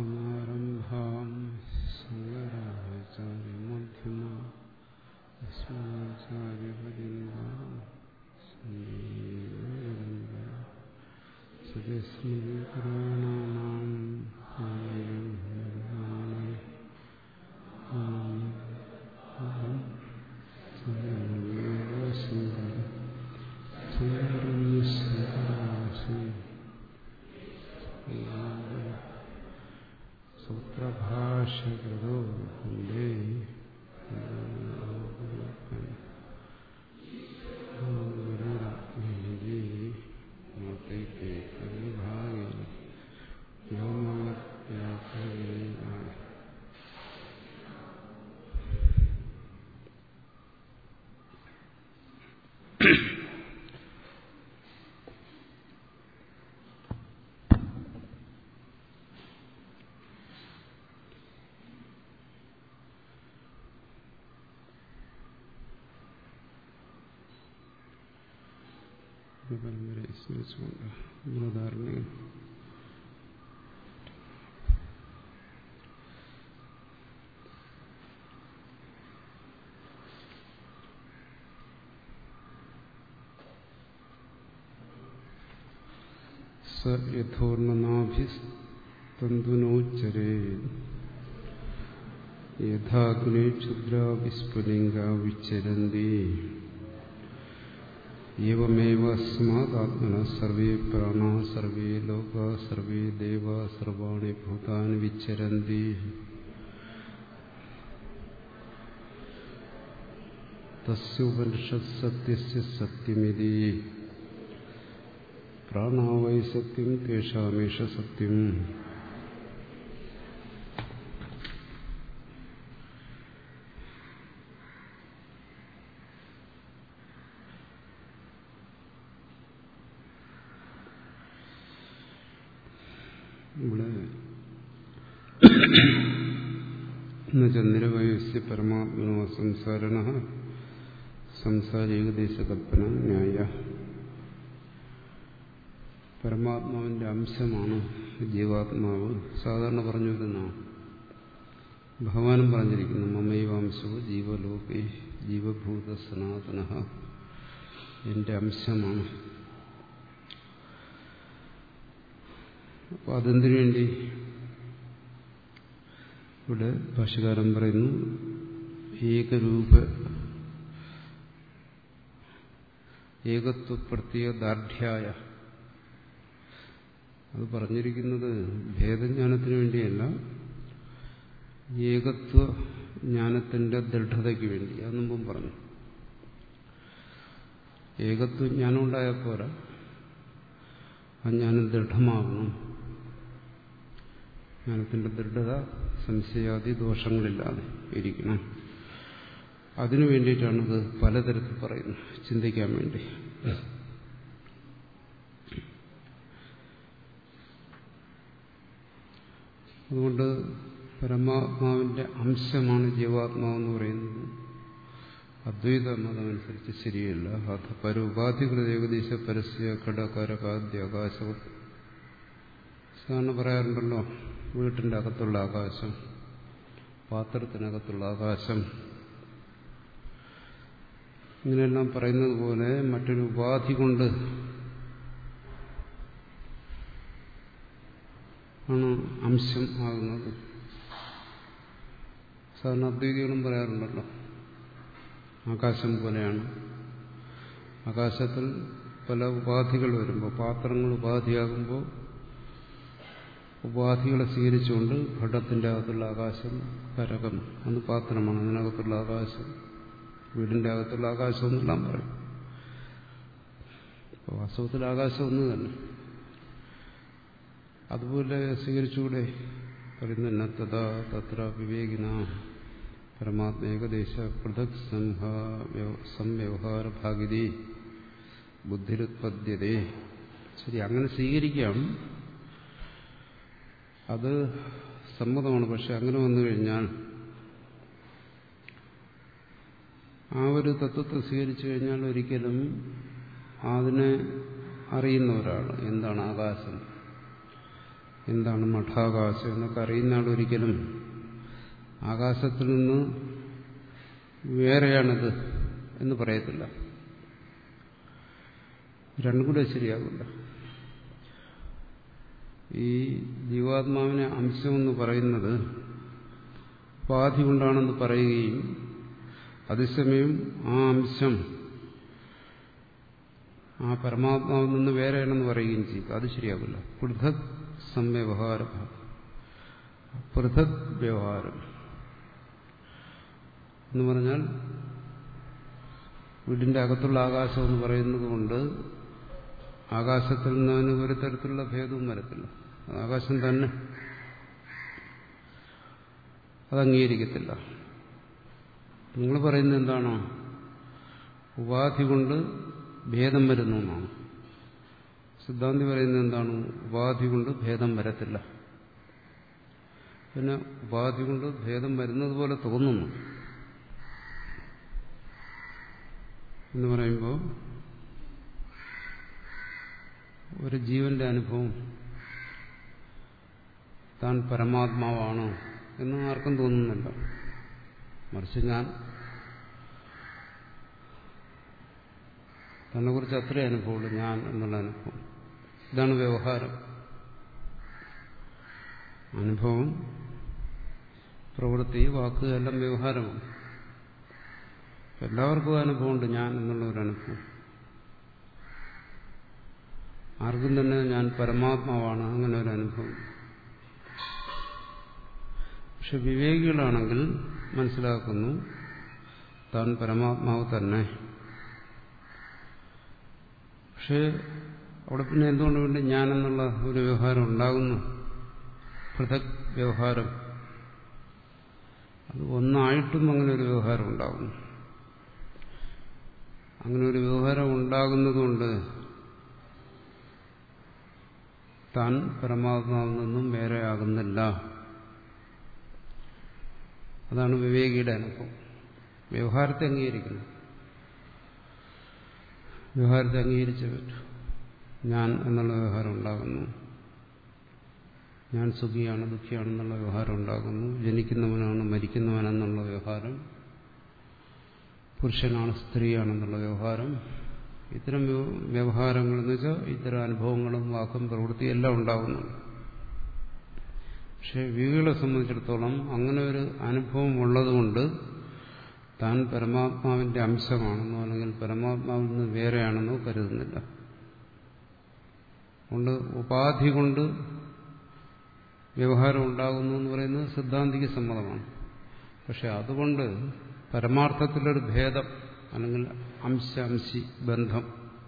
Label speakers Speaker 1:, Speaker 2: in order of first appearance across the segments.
Speaker 1: സമാരംഭാം ശങ്കരാചാര്യമധ്യമ അസ്മദാചാര്യപര്യന്താം സത്യസ്മൃതിപുരാണാനാം സൂത്രഭാഷകൃതോ വന്ദേ പരമ്പരയെ സ്മരിച്ചുകൊണ്ട് ഗുണധാരണയും സ യഥോർണനാഭിസ്തന്തുനോച്ചരേ യഥാഗ്നേ ക്ഷുദ്രാവിസ്ഫുലിംഗ വിച്ചരന്തി एवमेवात्मन सर्वे प्राणा सर्वे लोका सर्वे देवा सर्वाणि भूतानि विचरन्ति तस्योपनिषत् सत्यस्य सत्यमिति प्राणा वै सत्यं तेषामेष सत्यम् ഇവിടെ നിരവയസ്യ പരമാത്മനോ സംസാരണ സംസാര ഏകദേശകൽപ്പന ന്യായ പരമാത്മാവിന്റെ അംശമാണ് ജീവാത്മാവ് സാധാരണ പറഞ്ഞു വരുന്ന ഭഗവാനും പറഞ്ഞിരിക്കുന്നു മമൈവാംശോ ജീവലോകേ ജീവഭൂത സനാതന എന്റെ അംശമാണ് അപ്പൊ അതെന്തിനു വേണ്ടി ഇവിടെ ഭാഷകാരൻ പറയുന്നു ഏകരൂപ ഏകത്വപ്രത്യേകദാർഢ്യായ അത് പറഞ്ഞിരിക്കുന്നത് ഭേദജ്ഞാനത്തിന് വേണ്ടിയല്ല ഏകത്വ ജ്ഞാനത്തിന്റെ ദൃഢതയ്ക്ക് വേണ്ടി അത് മുമ്പും പറഞ്ഞു ഏകത്വ ജ്ഞാനം ഉണ്ടായാൽ പോരാ ആ ജ്ഞാനം ദൃഢമാകണം ജ്ഞാനത്തിന്റെ ദൃഢത സംശയാദി ദോഷങ്ങളില്ലാതെ ഇരിക്കണം അതിനു വേണ്ടിയിട്ടാണ് ഇത് പലതരത്തിൽ പറയുന്നത് ചിന്തിക്കാൻ വേണ്ടി അതുകൊണ്ട് പരമാത്മാവിന്റെ അംശമാണ് ജീവാത്മാവെന്ന് പറയുന്നത് അദ്വൈത മതമനുസരിച്ച് ശരിയല്ല അത് പരോപാധികൃത ഏകദേശ പരസ്യ ഘടകരകാദ്യ ആകാശം സാധാരണ പറയാറുണ്ടല്ലോ വീട്ടിന്റെ അകത്തുള്ള ആകാശം പാത്രത്തിനകത്തുള്ള ആകാശം ഇങ്ങനെയെല്ലാം പറയുന്നത് പോലെ മറ്റൊരു ഉപാധി കൊണ്ട് ആണ് അംശം ആകുന്നത് സാധാരണ അദ്വൈതികളും പറയാറുണ്ടല്ലോ ആകാശം പോലെയാണ് ആകാശത്തിൽ പല ഉപാധികൾ വരുമ്പോൾ പാത്രങ്ങൾ ഉപാധിയാകുമ്പോൾ ഉപാധികളെ സ്വീകരിച്ചുകൊണ്ട് ഘടത്തിന്റെ അകത്തുള്ള ആകാശം കരകം അന്ന് പാത്രമാണ് അതിനകത്തുള്ള ആകാശം വീടിന്റെ അകത്തുള്ള ആകാശം എന്നെല്ലാം പറയും വാസ്തവത്തിൽ ആകാശം ഒന്ന് തന്നെ അതുപോലെ സ്വീകരിച്ചുകൂടെ പറയുന്ന തഥാ തത്ര വിവേകിന പരമാത്മ ഏകദേശ പൃഥക് സംവ്യവഹാര ഭാഗിതി ബുദ്ധിരുത്പദ്യതേ ശരി അങ്ങനെ സ്വീകരിക്കാം അത് സമ്മതമാണ് പക്ഷെ അങ്ങനെ വന്നു കഴിഞ്ഞാൽ ആ ഒരു തത്വത്തെ സ്വീകരിച്ചു കഴിഞ്ഞാൽ ഒരിക്കലും അതിനെ അറിയുന്ന ഒരാൾ എന്താണ് ആകാശം എന്താണ് മഠാകാശം എന്നൊക്കെ അറിയുന്ന ആളൊരിക്കലും ആകാശത്തിൽ നിന്ന് വേറെയാണിത് എന്ന് പറയത്തില്ല രണ്ടും കൂടെ ശരിയാകില്ല ഈ ജീവാത്മാവിനെ അംശമെന്ന് പറയുന്നത് ഉപാധി കൊണ്ടാണെന്ന് പറയുകയും അതേസമയം ആ അംശം ആ പരമാത്മാവിൽ നിന്ന് വേറെയാണെന്ന് പറയുകയും ചെയ്യും അത് ശരിയാകില്ല പൃഥക് സംവ്യവഹാര പൃഥക് വ്യവഹാരം എന്ന് പറഞ്ഞാൽ വീടിന്റെ അകത്തുള്ള ആകാശം എന്ന് പറയുന്നത് കൊണ്ട് ആകാശത്തിൽ നിന്ന് അതിന് ഒരു തരത്തിലുള്ള ഭേദവും വരത്തില്ല അത് ആകാശം തന്നെ അത് അംഗീകരിക്കത്തില്ല നിങ്ങൾ പറയുന്നത് എന്താണോ ഉപാധി കൊണ്ട് ഭേദം വരുന്നു എന്നാണ് സിദ്ധാന്തി പറയുന്നത് എന്താണ് ഉപാധി കൊണ്ട് ഭേദം വരത്തില്ല പിന്നെ ഉപാധി കൊണ്ട് ഭേദം വരുന്നത് പോലെ തോന്നുന്നു എന്ന് പറയുമ്പോൾ ഒരു ജീവന്റെ അനുഭവം താൻ പരമാത്മാവാണ് എന്ന് ആർക്കും തോന്നുന്നില്ല മറിച്ച് ഞാൻ തന്നെ കുറിച്ച് അത്രേ അനുഭവമുള്ളൂ ഞാൻ എന്നുള്ള അനുഭവം ഇതാണ് വ്യവഹാരം അനുഭവം പ്രവൃത്തി വാക്ക് എല്ലാം വ്യവഹാരമാണ് എല്ലാവർക്കും അനുഭവമുണ്ട് ഞാൻ എന്നുള്ള ഒരു അനുഭവം ആർക്കും തന്നെ ഞാൻ പരമാത്മാവാണ് അങ്ങനെ ഒരു അനുഭവം പക്ഷെ വിവേകികളാണെങ്കിൽ മനസ്സിലാക്കുന്നു താൻ പരമാത്മാവ് തന്നെ പക്ഷേ അവിടെ പിന്നെ എന്തുകൊണ്ട് വേണ്ടി ഞാനെന്നുള്ള ഒരു വ്യവഹാരം ഉണ്ടാകുന്നു പൃഥക് വ്യവഹാരം അത് ഒന്നായിട്ടും അങ്ങനെ ഒരു വ്യവഹാരം ഉണ്ടാകുന്നു അങ്ങനെ ഒരു വ്യവഹാരം ഉണ്ടാകുന്നതുകൊണ്ട് താൻ പരമാത്മാവിൽ നിന്നും വേറെ ആകുന്നില്ല അതാണ് വിവേകിയുടെ അനുഭവം വ്യവഹാരത്തെ അംഗീകരിക്കുന്നു വ്യവഹാരത്തെ അംഗീകരിച്ചേ പറ്റൂ ഞാൻ എന്നുള്ള വ്യവഹാരം ഉണ്ടാകുന്നു ഞാൻ സുഖിയാണ് ദുഃഖിയാണെന്നുള്ള വ്യവഹാരം ഉണ്ടാകുന്നു ജനിക്കുന്നവനാണ് മരിക്കുന്നവനെന്നുള്ള വ്യവഹാരം പുരുഷനാണ് സ്ത്രീയാണെന്നുള്ള വ്യവഹാരം ഇത്തരം വ്യവഹാരങ്ങൾ എന്ന് വെച്ചാൽ ഇത്തരം അനുഭവങ്ങളും വാക്കും പ്രവൃത്തിയും എല്ലാം ഉണ്ടാകുന്നുണ്ട് പക്ഷെ വിവികളെ സംബന്ധിച്ചിടത്തോളം അങ്ങനെ ഒരു അനുഭവം ഉള്ളതുകൊണ്ട് താൻ പരമാത്മാവിന്റെ അംശമാണെന്നോ അല്ലെങ്കിൽ പരമാത്മാവിൽ നിന്ന് വേറെയാണെന്നോ കരുതുന്നില്ല അതുകൊണ്ട് ഉപാധി കൊണ്ട് വ്യവഹാരം ഉണ്ടാകുന്നു എന്ന് പറയുന്നത് സിദ്ധാന്തിക സമ്മതമാണ് പക്ഷെ അതുകൊണ്ട് പരമാർത്ഥത്തിലൊരു ഭേദം അല്ലെങ്കിൽ അംശ അംശി ബന്ധം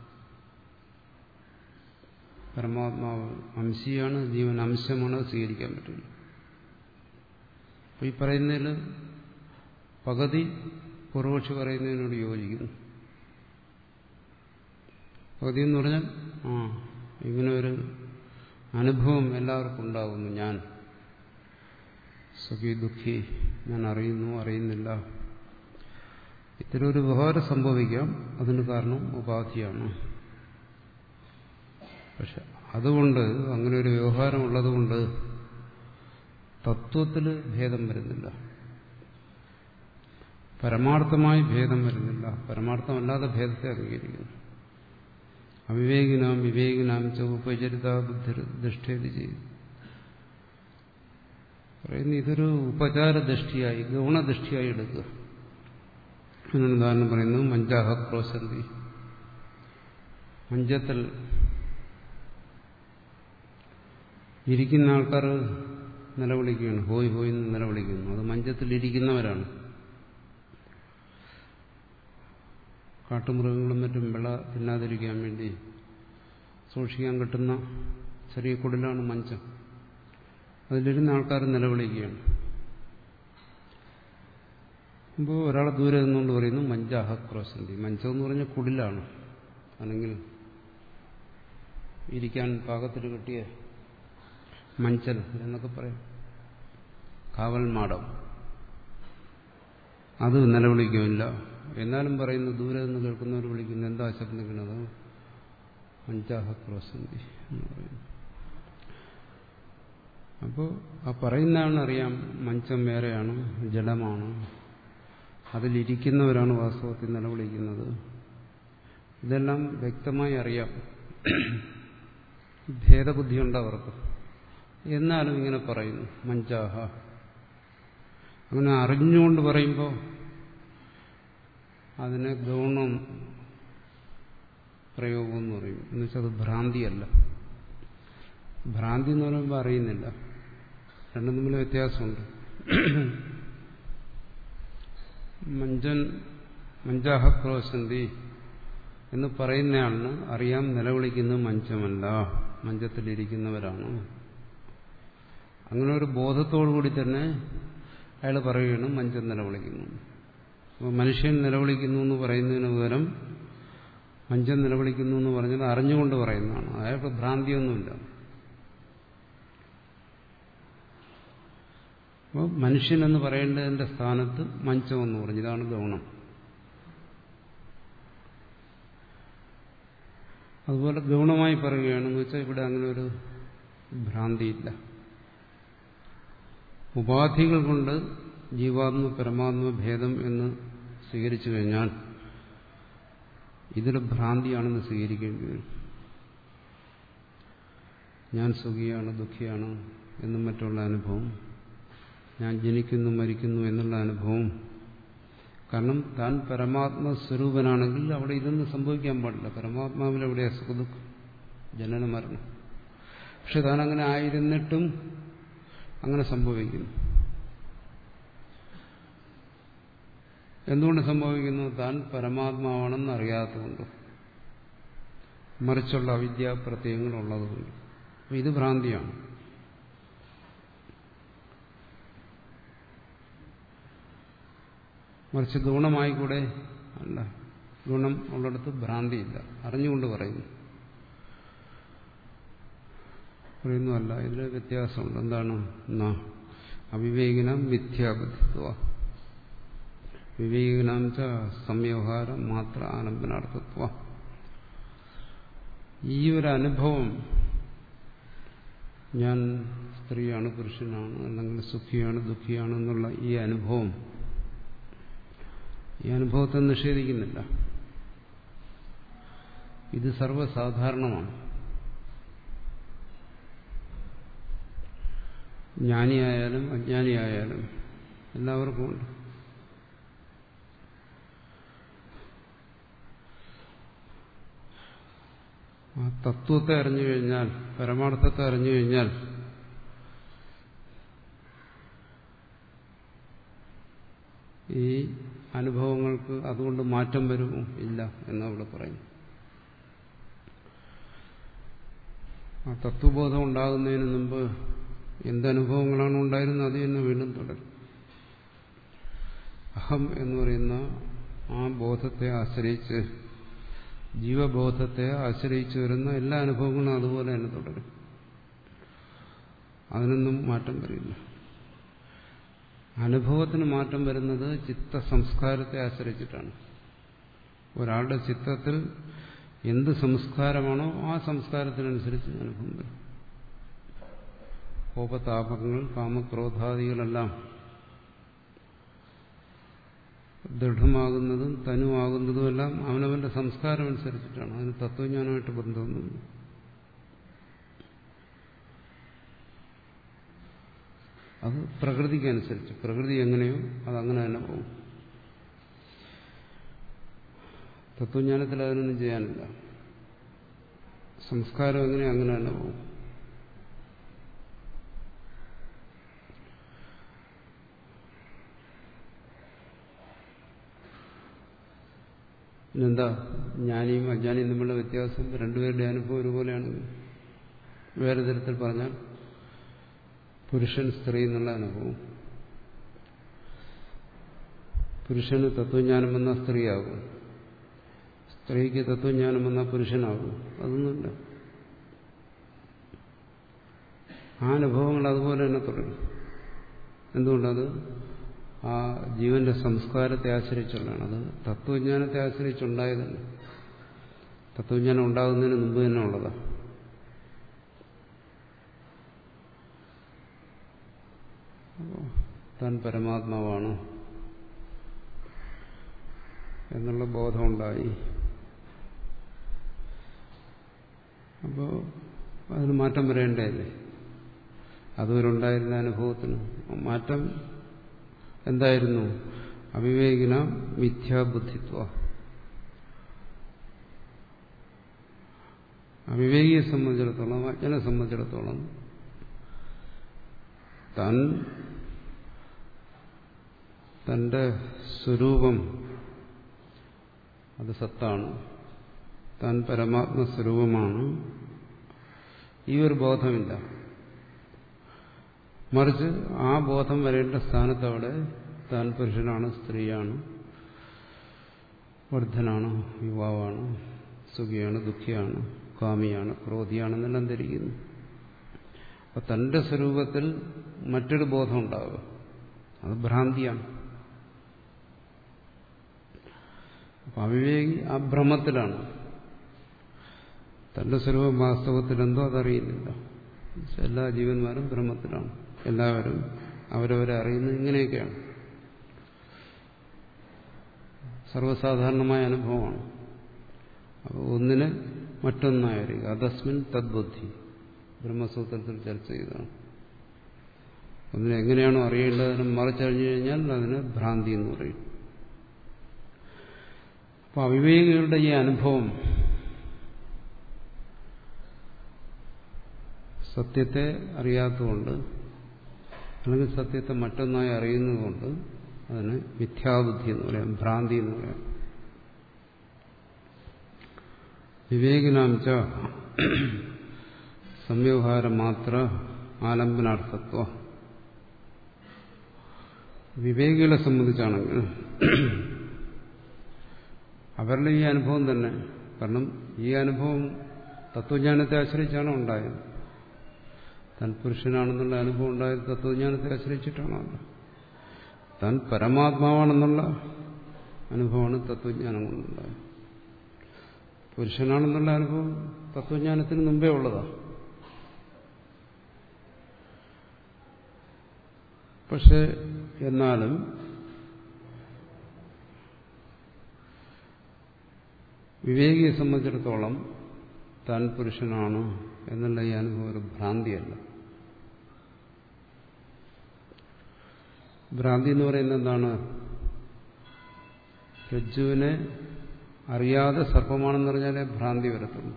Speaker 1: പരമാത്മാവ് അംശിയാണ് ജീവൻ അംശമാണ് സ്വീകരിക്കാൻ പറ്റില്ല അപ്പൊ ഈ പറയുന്നതിൽ പകുതി പൂർവക്ഷി പറയുന്നതിനോട് യോജിക്കുന്നു പകുതി എന്ന് പറഞ്ഞാൽ ആ ഇങ്ങനെ ഒരു അനുഭവം എല്ലാവർക്കും ഉണ്ടാകുന്നു ഞാൻ സുഖി ദുഃഖി ഞാൻ അറിയുന്നു അറിയുന്നില്ല ഇത്തരം ഒരു വ്യവഹാരം സംഭവിക്കാം അതിന് കാരണം ഉപാധിയാണ് പക്ഷെ അതുകൊണ്ട് അങ്ങനെ ഒരു വ്യവഹാരം ഉള്ളതുകൊണ്ട് തത്വത്തിൽ ഭേദം വരുന്നില്ല പരമാർത്ഥമായി ഭേദം വരുന്നില്ല പരമാർത്ഥമല്ലാതെ ഭേദത്തെ അംഗീകരിക്കുന്നു അവിവേകിനാം വിവേകിനാം ച ഉപചരിത ബുദ്ധി ദൃഷ്ടേത് ചെയ്യും പറയുന്നു ഇതൊരു ഉപചാര ദൃഷ്ടിയായി ഗൗണദൃഷ്ടിയായി എടുക്കുക അതിനാണ് ഉദാഹരണം പറയുന്നു മഞ്ചാഹ ക്രോസന്തി മഞ്ചത്തിൽ ഇരിക്കുന്ന ആൾക്കാർ നിലവിളിക്കുകയാണ് ഹോയ് ഹോയ് എന്ന് നിലവിളിക്കുന്നു അത് മഞ്ചത്തിൽ ഇരിക്കുന്നവരാണ് കാട്ടുമൃഗങ്ങളും മറ്റും വെള്ള തിന്നാതിരിക്കാൻ വേണ്ടി സൂക്ഷിക്കാൻ കിട്ടുന്ന ചെറിയ കുടിലാണ് മഞ്ചം അതിലിരുന്ന ആൾക്കാർ നിലവിളിക്കുകയാണ് അപ്പോൾ ഒരാളെ ദൂരെ നിന്നുകൊണ്ട് പറയുന്നു മഞ്ചാഹ ക്രോസന്തി മഞ്ചം എന്ന് പറഞ്ഞാൽ കുടിലാണ് അല്ലെങ്കിൽ ഇരിക്കാൻ പാകത്തിൽ കിട്ടിയ മഞ്ചൽ എന്നൊക്കെ പറയും കാവൽ മാടം അത് നിലവിളിക്കുമില്ല എന്നാലും പറയുന്നു ദൂരെ നിന്ന് കേൾക്കുന്നവർ വിളിക്കുന്നു എന്താ ശബ്ദിക്കുന്നത് മഞ്ചാഹ ക്രോസന്തി എന്ന് പറയുന്നു അപ്പോൾ ആ പറയുന്നതാണ് അറിയാം മഞ്ചം വേറെയാണ് ജലമാണ് അതിലിരിക്കുന്നവരാണ് വാസ്തവത്തിൽ നിലവിളിക്കുന്നത് ഇതെല്ലാം വ്യക്തമായി അറിയാം ഭേദബുദ്ധിയുണ്ട് അവർക്ക് എന്നാലും ഇങ്ങനെ പറയുന്നു മഞ്ചാഹ അങ്ങനെ അറിഞ്ഞുകൊണ്ട് പറയുമ്പോൾ അതിനെ ഗൗണം പ്രയോഗം എന്ന് പറയും എന്നുവെച്ചാൽ അത് ഭ്രാന്തിയല്ല ഭ്രാന്തി എന്ന് പറയുമ്പോൾ അറിയുന്നില്ല രണ്ടും തമ്മിൽ വ്യത്യാസമുണ്ട് മഞ്ചൻ മഞ്ചാഹ ക്രോശന്തി എന്ന് പറയുന്നയാളിന് അറിയാം നിലവിളിക്കുന്നത് മഞ്ചമല്ല മഞ്ചത്തിലിരിക്കുന്നവരാണ് അങ്ങനെ ഒരു ബോധത്തോടു കൂടി തന്നെ അയാൾ പറയുകയാണ് മഞ്ചം നിലവിളിക്കുന്നു അപ്പോൾ മനുഷ്യൻ നിലവിളിക്കുന്നു എന്ന് പറയുന്നതിന് പകരം മഞ്ചം നിലവിളിക്കുന്നു എന്ന് പറഞ്ഞത് അറിഞ്ഞുകൊണ്ട് പറയുന്നതാണ് അയാൾക്ക് ഭ്രാന്തിയൊന്നുമില്ല അപ്പോൾ മനുഷ്യൻ എന്ന് പറയേണ്ടതിന്റെ സ്ഥാനത്ത് മഞ്ചം എന്ന് പറഞ്ഞു ഇതാണ് ഗൗണം അതുപോലെ ഗൗണമായി പറയുകയാണെന്ന് വെച്ചാൽ ഇവിടെ അങ്ങനെ ഒരു ഭ്രാന്തിയില്ല ഉപാധികൾ കൊണ്ട് ജീവാത്മ പരമാത്മ ഭേദം എന്ന് സ്വീകരിച്ചു കഴിഞ്ഞാൽ ഇതൊരു ഭ്രാന്തിയാണെന്ന് സ്വീകരിക്കേണ്ടി വരും ഞാൻ സുഖിയാണ് ദുഃഖിയാണ് എന്നും മറ്റുള്ള അനുഭവം ഞാൻ ജനിക്കുന്നു മരിക്കുന്നു എന്നുള്ള അനുഭവം കാരണം താൻ പരമാത്മ സ്വരൂപനാണെങ്കിൽ അവിടെ ഇതൊന്നും സംഭവിക്കാൻ പാടില്ല പരമാത്മാവിൽ അവിടെ സുഖദുഃഖം ജനന മരണം പക്ഷെ താൻ അങ്ങനെ ആയിരുന്നിട്ടും അങ്ങനെ സംഭവിക്കുന്നു എന്തുകൊണ്ട് സംഭവിക്കുന്നു താൻ പരമാത്മാവാണെന്ന് അറിയാത്തതുകൊണ്ട് മറിച്ചുള്ള അവിദ്യാപ്രത്യയങ്ങൾ ഉള്ളതുകൊണ്ട് അപ്പൊ ഇത് ഭ്രാന്തിയാണ് മറിച്ച് ഗുണമായി കൂടെ അല്ല ഗുണം ഉള്ളിടത്ത് ഭ്രാന്തിയില്ല അറിഞ്ഞുകൊണ്ട് പറയുന്നു പറയുന്നുമല്ല ഇതിന് വ്യത്യാസമുണ്ട് എന്താണ് എന്നാ അവിവേകിനം മിഥ്യാബുദ്ധിത്വ വിവേകിനാം ച സംവ്യവഹാരം മാത്ര ആലംബനാർത്ഥത്വ ഈ ഒരു അനുഭവം ഞാൻ സ്ത്രീയാണ് പുരുഷനാണ് അല്ലെങ്കിൽ സുഖിയാണ് ദുഃഖിയാണ് എന്നുള്ള ഈ അനുഭവം ഈ അനുഭവത്തെ നിഷേധിക്കുന്നില്ല ഇത് സർവ്വസാധാരണമാണ് ജ്ഞാനിയായാലും അജ്ഞാനിയായാലും എല്ലാവർക്കും ഉണ്ട് ആ തത്വത്തെ അറിഞ്ഞു കഴിഞ്ഞാൽ പരമാർത്ഥത്തെ അറിഞ്ഞു കഴിഞ്ഞാൽ ഈ അനുഭവങ്ങൾക്ക് അതുകൊണ്ട് മാറ്റം വരുമോ ഇല്ല എന്നവിടെ പറയുന്നു ആ തത്വബോധം ഉണ്ടാകുന്നതിന് മുമ്പ് എന്തനുഭവങ്ങളാണ് ഉണ്ടായിരുന്നത് അത് തന്നെ വീണ്ടും തുടരും അഹം എന്ന് പറയുന്ന ആ ബോധത്തെ ആശ്രയിച്ച് ജീവബോധത്തെ ആശ്രയിച്ചു വരുന്ന എല്ലാ അനുഭവങ്ങളും അതുപോലെ തന്നെ തുടരും അതിനൊന്നും മാറ്റം വരില്ല അനുഭവത്തിന് മാറ്റം വരുന്നത് ചിത്തസംസ്കാരത്തെ ആശ്രയിച്ചിട്ടാണ് ഒരാളുടെ ചിത്തത്തിൽ എന്ത് സംസ്കാരമാണോ ആ സംസ്കാരത്തിനനുസരിച്ച് അനുഭവം വരും കോപതാപങ്ങൾ കാമക്രോധാദികളെല്ലാം ദൃഢമാകുന്നതും തനുവാകുന്നതുമെല്ലാം അവനവന്റെ സംസ്കാരം അനുസരിച്ചിട്ടാണ് അതിന് തത്വജ്ഞാനമായിട്ട് ബന്ധമൊന്നുമില്ല അത് പ്രകൃതിക്കനുസരിച്ച് പ്രകൃതി എങ്ങനെയോ അതങ്ങനെ തന്നെ പോകും തത്വജ്ഞാനത്തിൽ അതിനൊന്നും ചെയ്യാനില്ല സംസ്കാരം എങ്ങനെയോ അങ്ങനെ തന്നെ പോകും പിന്നെന്താ ജ്ഞാനിയും അജ്ഞാനിയും തമ്മിലുള്ള വ്യത്യാസം രണ്ടുപേരുടെ അനുഭവം ഒരുപോലെയാണ് വേറെ തരത്തിൽ പറഞ്ഞാൽ പുരുഷൻ സ്ത്രീ എന്നുള്ള അനുഭവം പുരുഷന് തത്വജ്ഞാനം വന്ന സ്ത്രീയാകും സ്ത്രീക്ക് തത്വജ്ഞാനം വന്ന പുരുഷനാകും അതൊന്നുമില്ല ആ അനുഭവങ്ങൾ അതുപോലെ തന്നെ തുടരും എന്തുകൊണ്ടത് ആ ജീവന്റെ സംസ്കാരത്തെ ആശ്രയിച്ചുള്ളതാണ് അത് തത്വജ്ഞാനത്തെ ആശ്രയിച്ചുണ്ടായതല്ല തത്വജ്ഞാനം ഉണ്ടാകുന്നതിന് മുമ്പ് തന്നെ ഉള്ളതാണ് അപ്പോൾ താൻ പരമാത്മാവാണ് എന്നുള്ള ബോധമുണ്ടായി അപ്പോൾ അതിന് മാറ്റം വരേണ്ടതല്ലേ അതുവരെ ഉണ്ടായിരുന്ന അനുഭവത്തിന് മാറ്റം എന്തായിരുന്നു അവിവേകിന മിഥ്യാബുദ്ധിത്വ അവിവേകിയെ സംബന്ധിച്ചിടത്തോളം അജ്ഞനെ സംബന്ധിച്ചിടത്തോളം താൻ തന്റെ സ്വരൂപം അത് സത്താണ് താൻ പരമാത്മ സ്വരൂപമാണ് ഈ ഒരു ബോധമില്ല മറിച്ച് ആ ബോധം വരേണ്ട സ്ഥാനത്ത് അവിടെ താൻ പുരുഷനാണ് സ്ത്രീയാണ് വർദ്ധനാണ് യുവാവാണ് സുഖിയാണ് ദുഃഖിയാണ് കാമിയാണ് ക്രോധിയാണെന്നെല്ലാം ധരിക്കുന്നു അപ്പൊ തന്റെ സ്വരൂപത്തിൽ മറ്റൊരു ബോധം ഉണ്ടാവുക അത് ഭ്രാന്തിയാണ് അപ്പൊ അവിവേകി ആ ഭ്രമത്തിലാണ് തന്റെ സ്വരൂപം വാസ്തവത്തിൽ എന്തോ അതറിയുന്നില്ല എല്ലാ ജീവന്മാരും ഭ്രമത്തിലാണ് എല്ലാവരും അവരവരെ അറിയുന്നത് ഇങ്ങനെയൊക്കെയാണ് സർവ്വസാധാരണമായ അനുഭവമാണ് അപ്പോൾ ഒന്നിന് മറ്റൊന്നായി അറിയുക അതസ്മിൻ തദ്ബുദ്ധി ബ്രഹ്മസൂത്രത്തിൽ ചർച്ച ചെയ്തതാണ് ഒന്നിനെ എങ്ങനെയാണോ അറിയേണ്ടതിന് മറിച്ചറിഞ്ഞു കഴിഞ്ഞാൽ അതിന് ഭ്രാന്തി എന്ന് പറയും അപ്പോൾ അവിവേകികളുടെ ഈ അനുഭവം സത്യത്തെ അറിയാത്തതുകൊണ്ട് അല്ലെങ്കിൽ സത്യത്തെ മറ്റൊന്നായി അറിയുന്നതുകൊണ്ട് അതിന് മിഥ്യാബുദ്ധി എന്ന് പറയാം ഭ്രാന്തി എന്ന് പറയാം വിവേകിനാംച സംവ്യവഹാരം മാത്ര ആലംബനാർത്ഥത്വ വിവേകികളെ സംബന്ധിച്ചാണെങ്കിൽ അവരുടെ ഈ അനുഭവം തന്നെ കാരണം ഈ അനുഭവം തത്വജ്ഞാനത്തെ ആശ്രയിച്ചാണ് ഉണ്ടായത് താൻ പുരുഷനാണെന്നുള്ള അനുഭവം ഉണ്ടായത് തത്വജ്ഞാനത്തെ ആശ്രയിച്ചിട്ടാണല്ലോ താൻ പരമാത്മാവാണെന്നുള്ള അനുഭവമാണ് തത്വജ്ഞാനം കൊണ്ടുണ്ടായത് പുരുഷനാണെന്നുള്ള അനുഭവം തത്വജ്ഞാനത്തിന് മുമ്പേ ഉള്ളതാണ് പക്ഷെ എന്നാലും വിവേകിയെ സംബന്ധിച്ചിടത്തോളം താൻ പുരുഷനാണ് എന്നുള്ള ഈ അനുഭവം ഒരു ഭ്രാന്തിയല്ല ഭ്രാന്തി എന്ന് പറയുന്നത് എന്താണ് രജ്ജുവിനെ അറിയാതെ സർപ്പമാണെന്ന് പറഞ്ഞാലേ ഭ്രാന്തി വരത്തുള്ളൂ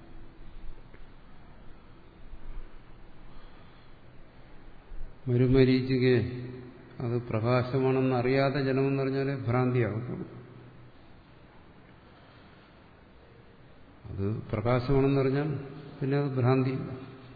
Speaker 1: മരുമരീചികെ അത് പ്രകാശമാണെന്ന് അറിയാതെ ജലമെന്ന് പറഞ്ഞാലേ ഭ്രാന്തിയാകത്തുള്ളൂ അത് പ്രകാശമാണെന്ന് പറഞ്ഞാൽ പിന്നെ അത് ഭ്രാന്തിയില്ല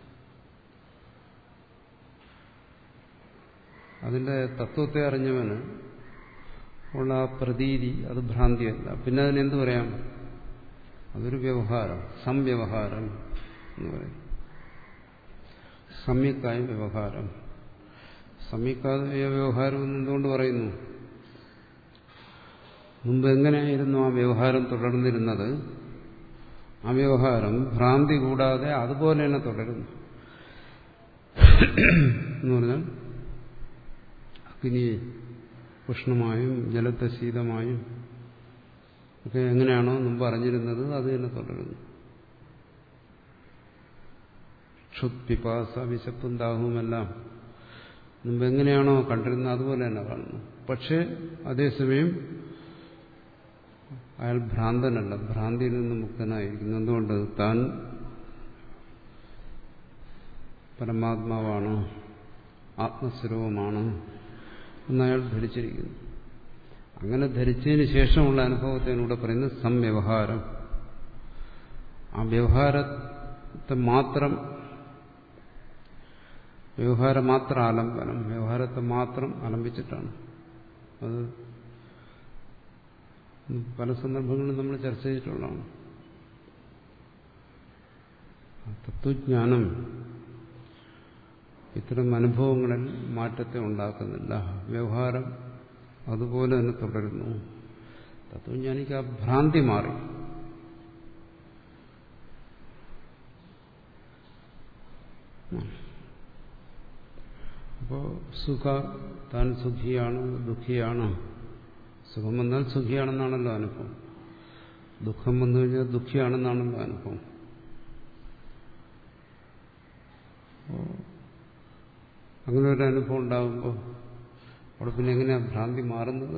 Speaker 1: അതിന്റെ തത്വത്തെ അറിഞ്ഞവന് ഉള്ള ആ പ്രതീതി അത് ഭ്രാന്തിയല്ല പിന്നെ അതിനെന്ത് പറയാം അതൊരു വ്യവഹാരം സംവ്യവഹാരം എന്ന് പറയും സമ്യക്കായ വ്യവഹാരം സമ്യക്കായ വ്യവഹാരം എന്ന് എന്തുകൊണ്ട് പറയുന്നു മുമ്പ് എങ്ങനെയായിരുന്നു ആ വ്യവഹാരം തുടർന്നിരുന്നത് ആ വ്യവഹാരം ഭ്രാന്തി കൂടാതെ അതുപോലെ തന്നെ തുടരുന്നു എന്ന് പറഞ്ഞാൽ അഗ്നി ഉഷ്ണമായും ജലത്തെ ശീതമായും ഒക്കെ എങ്ങനെയാണോ മുമ്പ് അറിഞ്ഞിരുന്നത് അത് തന്നെ തുടരുന്നു ക്ഷുത്പിപാസ വിശപ്പും ദാഹവുമെല്ലാം മുമ്പ് എങ്ങനെയാണോ കണ്ടിരുന്നത് അതുപോലെ തന്നെ കാണുന്നു പക്ഷേ അതേസമയം അയാൾ ഭ്രാന്തനല്ല ഭ്രാന്തിയിൽ നിന്ന് മുക്തനായിരിക്കുന്നു എന്തുകൊണ്ട് താൻ പരമാത്മാവാണ് ആത്മസ്വരൂപമാണ് എന്നയാൾ ധരിച്ചിരിക്കുന്നു അങ്ങനെ ധരിച്ചതിന് ശേഷമുള്ള അനുഭവത്തിനൂടെ പറയുന്നത് സംവ്യവഹാരം ആ വ്യവഹാരത്തെ മാത്രം വ്യവഹാരം മാത്രം ആലംബനം വ്യവഹാരത്തെ മാത്രം ആലംബിച്ചിട്ടാണ് അത് പല സന്ദർഭങ്ങളിലും നമ്മൾ ചർച്ച ചെയ്തിട്ടുള്ളതാണ് തത്വജ്ഞാനം ഇത്തരം അനുഭവങ്ങളിൽ മാറ്റത്തെ ഉണ്ടാക്കുന്നില്ല വ്യവഹാരം അതുപോലെ തന്നെ തുടരുന്നു തത്വജ്ഞാനിക്ക് ആ ഭ്രാന്തി മാറി അപ്പോൾ സുഖ താൻ സുഖിയാണ് ദുഃഖിയാണ് സുഖം വന്നാൽ സുഖിയാണെന്നാണല്ലോ അനുഭവം ദുഃഖം വന്നു കഴിഞ്ഞാൽ ദുഃഖിയാണെന്നാണല്ലോ അനുഭവം അങ്ങനെ ഒരു അനുഭവം ഉണ്ടാകുമ്പോൾ അവിടെ പിന്നെ എങ്ങനെയാണ് ഭ്രാന്തി മാറുന്നത്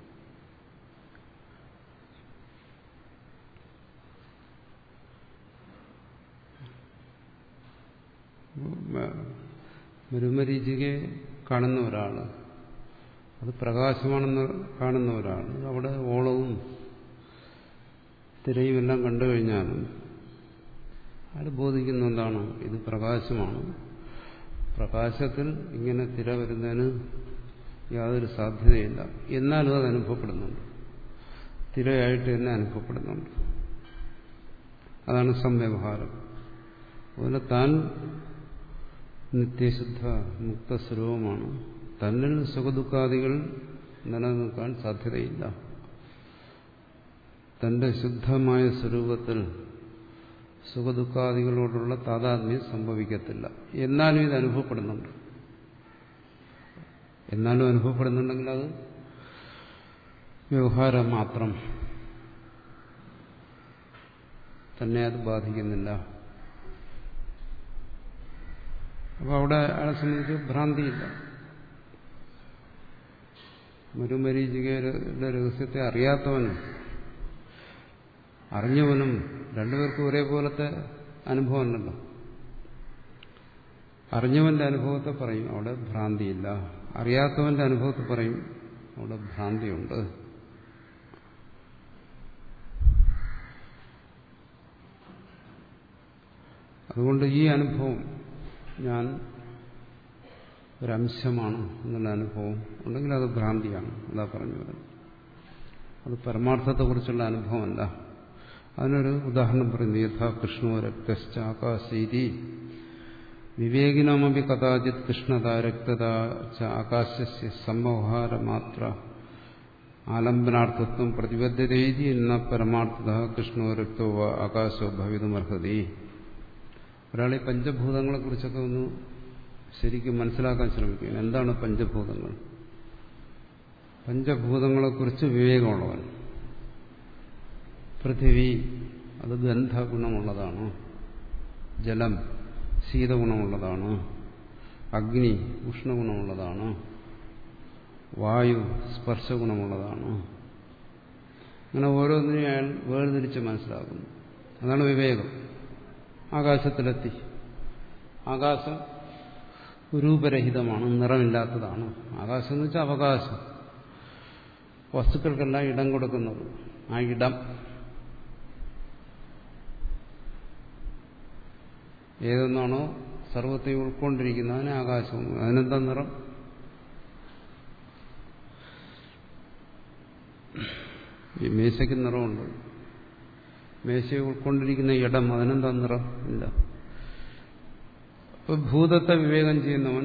Speaker 1: മരുമരീചികയെ കാണുന്ന ഒരാൾ അത് പ്രകാശമാണെന്ന് കാണുന്ന ഒരാൾ അവിടെ ഓളവും തിരയും എല്ലാം കണ്ടു കഴിഞ്ഞാലും അയാൾ ബോധിക്കുന്ന എന്താണ് ഇത് പ്രകാശമാണ് പ്രകാശത്തിൽ ഇങ്ങനെ തിര വരുന്നതിന് യാതൊരു സാധ്യതയില്ല എന്നാലും അത് അനുഭവപ്പെടുന്നുണ്ട് തിരയായിട്ട് തന്നെ അനുഭവപ്പെടുന്നുണ്ട് അതാണ് സംവ്യവഹാരം അതുപോലെ താൻ നിത്യശുദ്ധ മുക്തസ്വരൂപമാണ് തന്നിൽ സുഖദുഃഖാദികൾ നിലനിൽക്കാൻ സാധ്യതയില്ല തന്റെ ശുദ്ധമായ സ്വരൂപത്തിൽ സുഖദുഃഖാദികളോടുള്ള താതാത്മ്യം സംഭവിക്കത്തില്ല എന്നാലും ഇത് അനുഭവപ്പെടുന്നുണ്ട് എന്നാലും അനുഭവപ്പെടുന്നുണ്ടെങ്കിൽ അത് വ്യവഹാരം മാത്രം തന്നെ അത് ബാധിക്കുന്നില്ല അപ്പോൾ അവിടെ അയാളെ സംബന്ധിച്ച് ഭ്രാന്തിയില്ല മുരുമരീചികയുടെ രഹസ്യത്തെ അറിയാത്തവനും അറിഞ്ഞവനും രണ്ടുപേർക്കും ഒരേപോലത്തെ അനുഭവമല്ലല്ലോ അറിഞ്ഞവന്റെ അനുഭവത്തെ പറയും അവിടെ ഭ്രാന്തിയില്ല അറിയാത്തവന്റെ അനുഭവത്തെ പറയും അവിടെ ഭ്രാന്തിയുണ്ട് അതുകൊണ്ട് ഈ അനുഭവം ഞാൻ ഒരംശമാണ് എന്നുള്ള അനുഭവം ഉണ്ടെങ്കിൽ അത് ഭ്രാന്തിയാണ് അതാ പറഞ്ഞു വരുന്നത് അത് പരമാർത്ഥത്തെക്കുറിച്ചുള്ള അനുഭവമല്ല അതിനൊരു ഉദാഹരണം പറയുന്നു യഥാ കൃഷ്ണോ രക്തശ്ച ആകാശീതി വിവേകിനമപി കഥാചിത് കൃഷ്ണത രക്തത ച ആകാശസ്യ സംവഹാരമാത്ര ആലംബനാർത്ഥത്വം പ്രതിബദ്ധതേതി എന്ന പരമാർത്ഥത കൃഷ്ണോ രക്തോ ആകാശോ ഭവിതുമർഹതി ഒരാൾ ഈ പഞ്ചഭൂതങ്ങളെക്കുറിച്ചൊക്കെ ഒന്ന് ശരിക്കും മനസ്സിലാക്കാൻ ശ്രമിക്കുകയാണ് എന്താണ് പഞ്ചഭൂതങ്ങൾ പഞ്ചഭൂതങ്ങളെക്കുറിച്ച് വിവേകമുള്ളവൻ പൃഥിവി അത് ഗന്ധഗുണമുള്ളതാണ് ജലം ശീതഗുണമുള്ളതാണ് അഗ്നി ഉഷ്ണഗുണമുള്ളതാണ് വായു സ്പർശഗുണമുള്ളതാണ് അങ്ങനെ ഓരോന്നിനെയും അയാൾ വേർതിരിച്ച് മനസ്സിലാക്കുന്നു അതാണ് വിവേകം ആകാശത്തിലെത്തി ആകാശം രൂപരഹിതമാണ് നിറമില്ലാത്തതാണ് ആകാശം എന്ന് വെച്ചാൽ അവകാശം വസ്തുക്കൾക്കെല്ലാം ഇടം കൊടുക്കുന്നത് ആ ഇടം ഏതൊന്നാണോ സർവത്തെ ഉൾക്കൊണ്ടിരിക്കുന്നത് അതിനെ ആകാശം അതിനെന്താ നിറം ഈ മേശയ്ക്ക് നിറമുണ്ട് മേശയെ ഉൾക്കൊണ്ടിരിക്കുന്ന ഇടം അതിനെന്താ നിറം ഇല്ല അപ്പൊ ഭൂതത്തെ വിവേകം ചെയ്യുന്നവൻ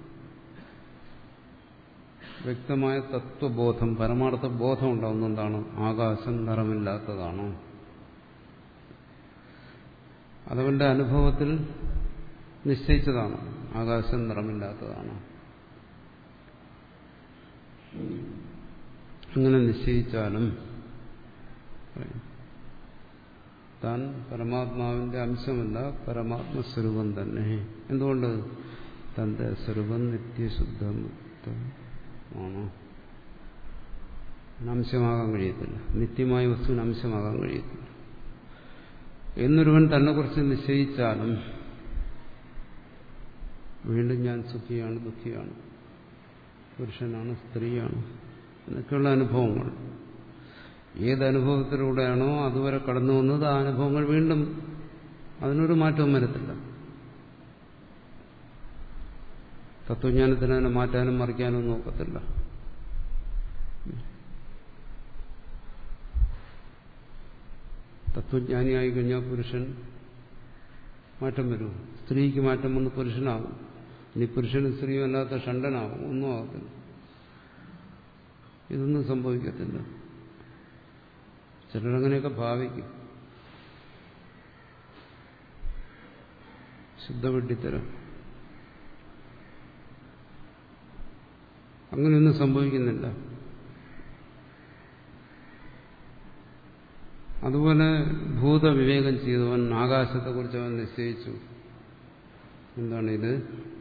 Speaker 1: വ്യക്തമായ തത്വബോധം പരമാർത്ഥ ബോധം ഉണ്ടാവുന്നതാണ് ആകാശം നിറമില്ലാത്തതാണ് അതവന്റെ അനുഭവത്തിൽ നിശ്ചയിച്ചതാണ് ആകാശം നിറമില്ലാത്തതാണ് അങ്ങനെ നിശ്ചയിച്ചാലും താൻ പരമാത്മാവിന്റെ അംശമല്ല പരമാത്മസ്വരൂപം തന്നെ എന്തുകൊണ്ട് തന്റെ സ്വരൂപം നിത്യശുദ്ധമാണ് അംശമാകാൻ കഴിയത്തില്ല നിത്യമായ വസ്തുവിന് അംശമാകാൻ കഴിയത്തില്ല എന്നൊരുവൻ തന്നെക്കുറിച്ച് നിശ്ചയിച്ചാലും വീണ്ടും ഞാൻ സുഖിയാണ് ദുഃഖിയാണ് പുരുഷനാണ് സ്ത്രീയാണ് എന്നൊക്കെയുള്ള അനുഭവങ്ങൾ ഏത് അനുഭവത്തിലൂടെയാണോ അതുവരെ കടന്നു വന്നത് ആ അനുഭവങ്ങൾ വീണ്ടും അതിനൊരു മാറ്റവും വരത്തില്ല തത്വജ്ഞാനത്തിന് അതിനെ മാറ്റാനും മറിക്കാനും നോക്കത്തില്ല തത്വജ്ഞാനിയായി കഴിഞ്ഞാൽ പുരുഷൻ മാറ്റം വരും സ്ത്രീക്ക് മാറ്റം വന്ന് പുരുഷനാകും ഇനി പുരുഷനും സ്ത്രീയും അല്ലാത്ത ഷണ്ടനാകും ഒന്നും ആകത്തില്ല ഇതൊന്നും സംഭവിക്കത്തില്ല ചിലരങ്ങനെയൊക്കെ ഭാവിക്കും ശുദ്ധവെട്ടിത്തരം അങ്ങനെയൊന്നും സംഭവിക്കുന്നില്ല അതുപോലെ ഭൂതവിവേകം ചെയ്തവൻ ആകാശത്തെക്കുറിച്ച് അവൻ നിശ്ചയിച്ചു എന്താണ് ഇത്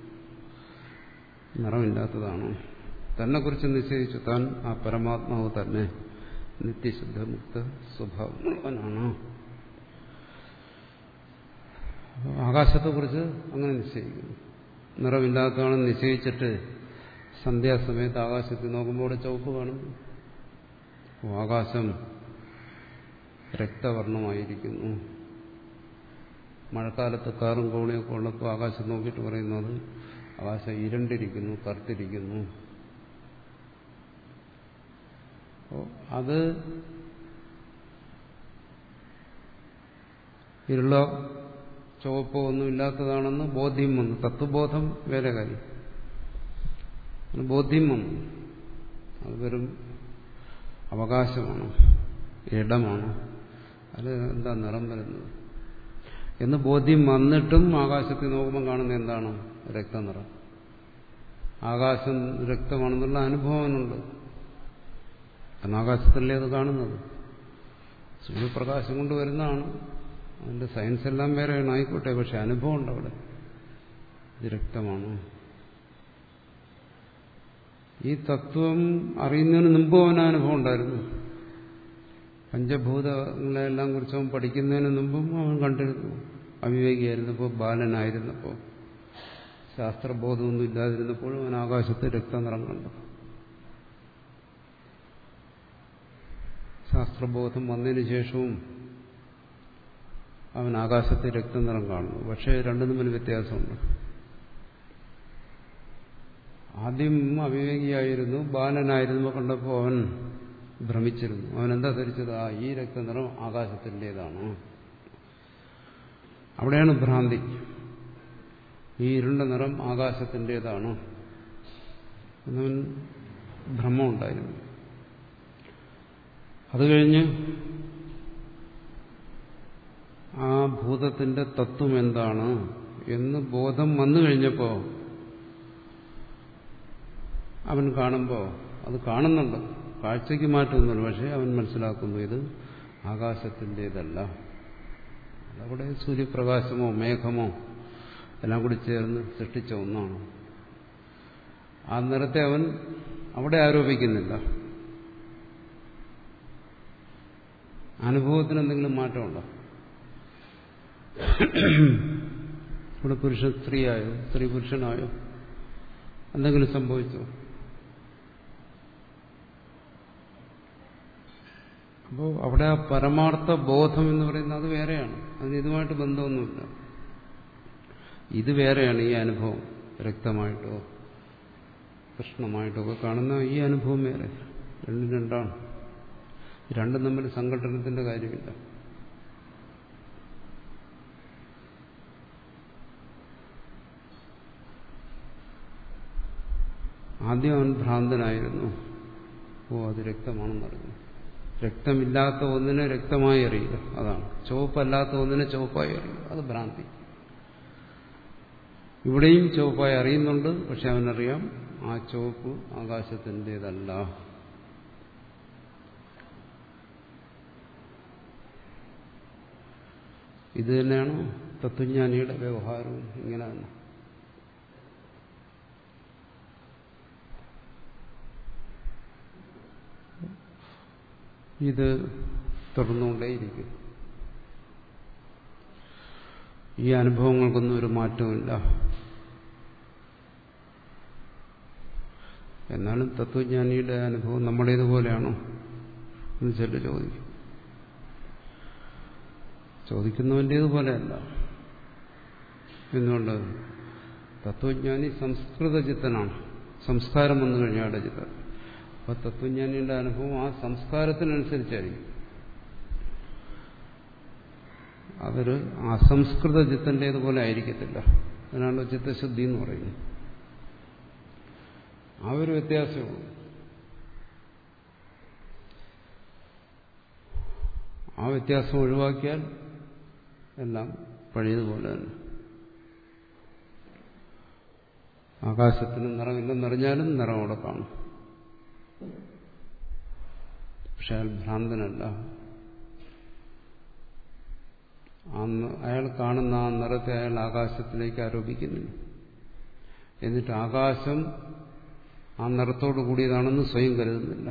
Speaker 1: നിറമില്ലാത്തതാണോ തന്നെക്കുറിച്ച് നിശ്ചയിച്ചു താൻ ആ പരമാത്മാവ് തന്നെ നിത്യശുദ്ധ മുക്ത സ്വഭാവമുള്ളവനാണ് ആകാശത്തെക്കുറിച്ച് അങ്ങനെ നിശ്ചയിക്കുന്നു നിറമില്ലാത്തതാണെന്ന് നിശ്ചയിച്ചിട്ട് സന്ധ്യാസമയത്ത് ആകാശത്തിൽ നോക്കുമ്പോൾ അവിടെ ചുവപ്പ് കാണും ആകാശം രക്തവർണമായിരിക്കുന്നു മഴക്കാലത്ത് കാറും കോണിയൊക്കെ ഉള്ളപ്പോൾ ആകാശം നോക്കിയിട്ട് പറയുന്നത് ആകാശം ഇരുണ്ടിരിക്കുന്നു കറുത്തിരിക്കുന്നു അത് ഇരുളോ ചുവപ്പോ ഒന്നും ഇല്ലാത്തതാണെന്ന് ബോധ്യം വന്നു തത്വബോധം വേറെ കാര്യം ബോധ്യം വന്നു അത് വെറും അവകാശമാണ് ഇടമാണ് അത് എന്താ നിറം വരുന്നത് എന്ന് ബോധ്യം വന്നിട്ടും ആകാശത്തിൽ നോക്കുമ്പോൾ കാണുന്ന എന്താണ് രക്തനിറം ആകാശം രക്തമാണെന്നുള്ള അനുഭവനുണ്ട് കാരണം ആകാശത്തല്ലേ അത് കാണുന്നത് സൂര്യപ്രകാശം കൊണ്ട് വരുന്നതാണ് അതിന്റെ സയൻസ് എല്ലാം വേറെയാണ് ആയിക്കോട്ടെ പക്ഷെ അനുഭവം ഉണ്ട് അവിടെ ഇത് രക്തമാണ് ഈ തത്വം അറിയുന്നതിന് മുമ്പ് അവന് അനുഭവം ഉണ്ടായിരുന്നു പഞ്ചഭൂതങ്ങളെല്ലാം കുറിച്ച് അവൻ പഠിക്കുന്നതിന് മുമ്പും അവൻ കണ്ടിരുന്നു അവിവേകിയായിരുന്നപ്പോൾ ബാലനായിരുന്നപ്പോൾ ശാസ്ത്രബോധമൊന്നും ഇല്ലാതിരുന്നപ്പോഴും അവൻ ആകാശത്ത് രക്തനിറം കണ്ടു ശാസ്ത്രബോധം വന്നതിന് ശേഷവും അവൻ ആകാശത്ത് രക്തനിറം കാണുന്നു പക്ഷേ രണ്ടും തമ്മിൽ വ്യത്യാസമുണ്ട് ആദ്യം അവിവേകിയായിരുന്നു ബാലനായിരുന്നു കണ്ടപ്പോൾ അവൻ ഭ്രമിച്ചിരുന്നു അവൻ എന്താ ധരിച്ചത് ആ ഈ രക്തനിറം ആകാശത്തിൻ്റെതാണ് അവിടെയാണ് ഭ്രാന്തി ഈ ഇരുണ്ട നിറം ആകാശത്തിൻ്റെതാണ് എന്നവൻ ഭ്രമമുണ്ടായിരുന്നു അത് കഴിഞ്ഞ് ആ ഭൂതത്തിന്റെ തത്വം എന്താണ് എന്ന് ബോധം വന്നു കഴിഞ്ഞപ്പോൾ അവൻ കാണുമ്പോൾ അത് കാണുന്നുണ്ട് കാഴ്ചയ്ക്ക് മാറ്റമൊന്നുമില്ല പക്ഷേ അവൻ മനസ്സിലാക്കുന്നു ഇത് ആകാശത്തിൻ്റെതല്ല അവിടെ സൂര്യപ്രകാശമോ മേഘമോ എല്ലാം കൂടി ചേർന്ന് സൃഷ്ടിച്ച ഒന്നാണ് ആ നിറത്തെ അവൻ അവിടെ ആരോപിക്കുന്നില്ല അനുഭവത്തിന് എന്തെങ്കിലും മാറ്റമുണ്ടോ ഇവിടെ പുരുഷൻ സ്ത്രീയായോ സ്ത്രീ പുരുഷനായോ എന്തെങ്കിലും സംഭവിച്ചോ അപ്പോൾ അവിടെ ആ പരമാർത്ഥ ബോധം എന്ന് പറയുന്നത് അത് വേറെയാണ് അതിന് ഇതുമായിട്ട് ബന്ധമൊന്നുമില്ല ഇത് വേറെയാണ് ഈ അനുഭവം രക്തമായിട്ടോ കൃഷ്ണമായിട്ടോ ഒക്കെ കാണുന്ന ഈ അനുഭവം വേറെ രണ്ടും രണ്ടാണ് രണ്ടും തമ്മിൽ സംഘടനത്തിന്റെ കാര്യമില്ല ആദ്യം അവൻ ഭ്രാന്തനായിരുന്നു ഓ അത് രക്തമാണെന്നറിഞ്ഞു രക്തമില്ലാത്ത ഒന്നിനെ രക്തമായി അറിയുക അതാണ് ചുവപ്പല്ലാത്ത ഒന്നിനെ ചുവപ്പായി അറിയുക അത് ഭ്രാന്തി ഇവിടെയും ചുവപ്പായി അറിയുന്നുണ്ട് പക്ഷെ അവനറിയാം ആ ചുവപ്പ് ആകാശത്തിൻ്റെതല്ല ഇത് തന്നെയാണ് തത്വജ്ഞാനിയുടെ വ്യവഹാരവും ഇങ്ങനെ തന്നെ ഇത് തുടർന്നുകൊണ്ടേയിരിക്കും ഈ അനുഭവങ്ങൾക്കൊന്നും ഒരു മാറ്റമില്ല എന്നാലും തത്വജ്ഞാനിയുടെ അനുഭവം നമ്മുടേതുപോലെയാണോ എന്ന് ചെല്ലു ചോദിക്കും ചോദിക്കുന്നവൻ്റേതുപോലെയല്ല എന്തുകൊണ്ട് തത്വജ്ഞാനി സംസ്കൃത ചിത്തനാണ് സംസ്കാരം വന്നു കഴിഞ്ഞാൽ ചിത്തം അപ്പൊ തത്വജ്ഞാനിയുടെ അനുഭവം ആ സംസ്കാരത്തിനനുസരിച്ചായിരിക്കും അതൊരു അസംസ്കൃത ചിത്തൻ്റേതുപോലെ ആയിരിക്കത്തില്ല അതിനാണല്ലോ ചിത്തശുദ്ധി എന്ന് പറയുന്നത് ആ ഒരു വ്യത്യാസമുള്ളൂ ആ വ്യത്യാസം ഒഴിവാക്കിയാൽ എല്ലാം പഴയതുപോലെ തന്നെ ആകാശത്തിന് നിറമില്ലെന്നറിഞ്ഞാലും നിറം അവിടെ കാണും പക്ഷെ അയാൾ ഭ്രാന്തനല്ല അയാൾ കാണുന്ന ആ നിറത്തെ അയാൾ ആകാശത്തിലേക്ക് ആരോപിക്കുന്നില്ല എന്നിട്ട് ആകാശം ആ നിറത്തോടു കൂടിയതാണെന്ന് സ്വയം കരുതുന്നില്ല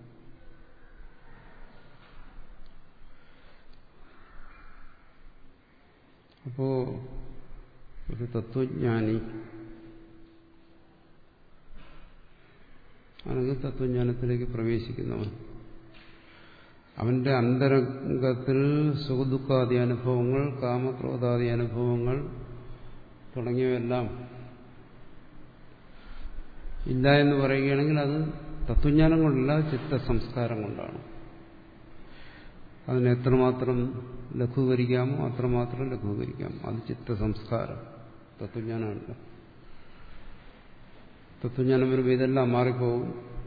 Speaker 1: അപ്പോ ഒരു തത്വജ്ഞാനി അല്ലെങ്കിൽ തത്വജ്ഞാനത്തിലേക്ക് പ്രവേശിക്കുന്നവൻ അവന്റെ അന്തരംഗത്തിൽ സുഖദുഃഖാദി അനുഭവങ്ങൾ കാമക്രോധാദി അനുഭവങ്ങൾ തുടങ്ങിയവയെല്ലാം ഇല്ല എന്ന് പറയുകയാണെങ്കിൽ അത് തത്വജ്ഞാനം കൊണ്ടല്ല ചിത്തസംസ്കാരം കൊണ്ടാണ് അതിനെ എത്രമാത്രം ലഘൂകരിക്കാമോ അത്രമാത്രം ലഘൂകരിക്കാം അത് ചിത്തസംസ്കാരം തത്വജ്ഞാനമല്ല തത്വജ്ഞാനം വരുമ്പോൾ ഇതെല്ലാം മാറിപ്പോകും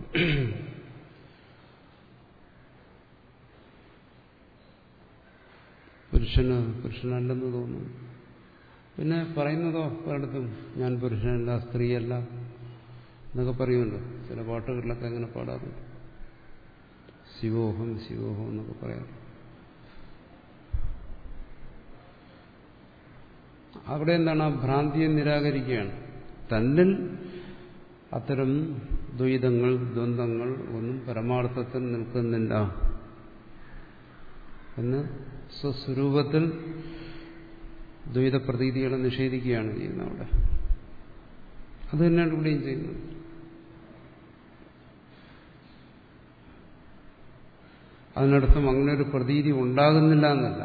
Speaker 1: പുരുഷന് പുരുഷനല്ലെന്ന് തോന്നുന്നു പിന്നെ പറയുന്നതോ പലയിടത്തും ഞാൻ പുരുഷനല്ല സ്ത്രീയല്ല എന്നൊക്കെ പറയുമല്ലോ ചില പാട്ടുകളിലൊക്കെ അങ്ങനെ പാടാറുണ്ട് ശിവോഹം ശിവോഹം എന്നൊക്കെ പറയാം അവിടെ എന്താണ് ആ ഭ്രാന്തിയെ നിരാകരിക്കുകയാണ് തന്നിൽ അത്തരം ദ്വൈതങ്ങൾ ദ്വന്ദ്ങ്ങൾ ഒന്നും പരമാർത്ഥത്തിൽ നിൽക്കുന്നില്ല എന്ന് സ്വസ്വരൂപത്തിൽ ദ്വൈത പ്രതീതികളെ നിഷേധിക്കുകയാണ് ചെയ്യുന്നത് അവിടെ അത് തന്നെയാണ് ഇവിടെയും ചെയ്യുന്നത് അതിനർത്ഥം അങ്ങനെ ഒരു പ്രതീതി ഉണ്ടാകുന്നില്ല എന്നല്ല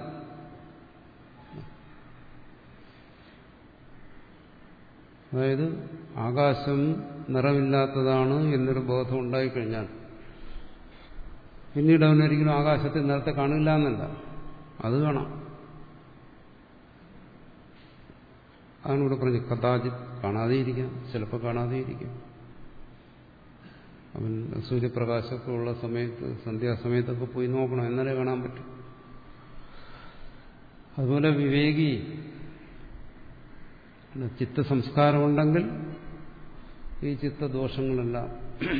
Speaker 1: അതായത് ആകാശം നിറമില്ലാത്തതാണ് എന്നൊരു ബോധം ഉണ്ടായിക്കഴിഞ്ഞാൽ പിന്നീട് അവനൊരിക്കലും ആകാശത്തിൽ നിറത്തെ കാണില്ല എന്നല്ല അത് കാണാം അതാണ് ഇവിടെ പറഞ്ഞു കഥാചിത് കാണാതെയിരിക്കാം ചിലപ്പോൾ കാണാതെയിരിക്കാം അവൻ സൂര്യപ്രകാശമൊക്കെ ഉള്ള സമയത്ത് സന്ധ്യാസമയത്തൊക്കെ പോയി നോക്കണം എന്നാലേ കാണാൻ പറ്റും അതുപോലെ വിവേകി ചിത്തസംസ്കാരമുണ്ടെങ്കിൽ ഈ ചിത്തദോഷങ്ങളെല്ലാം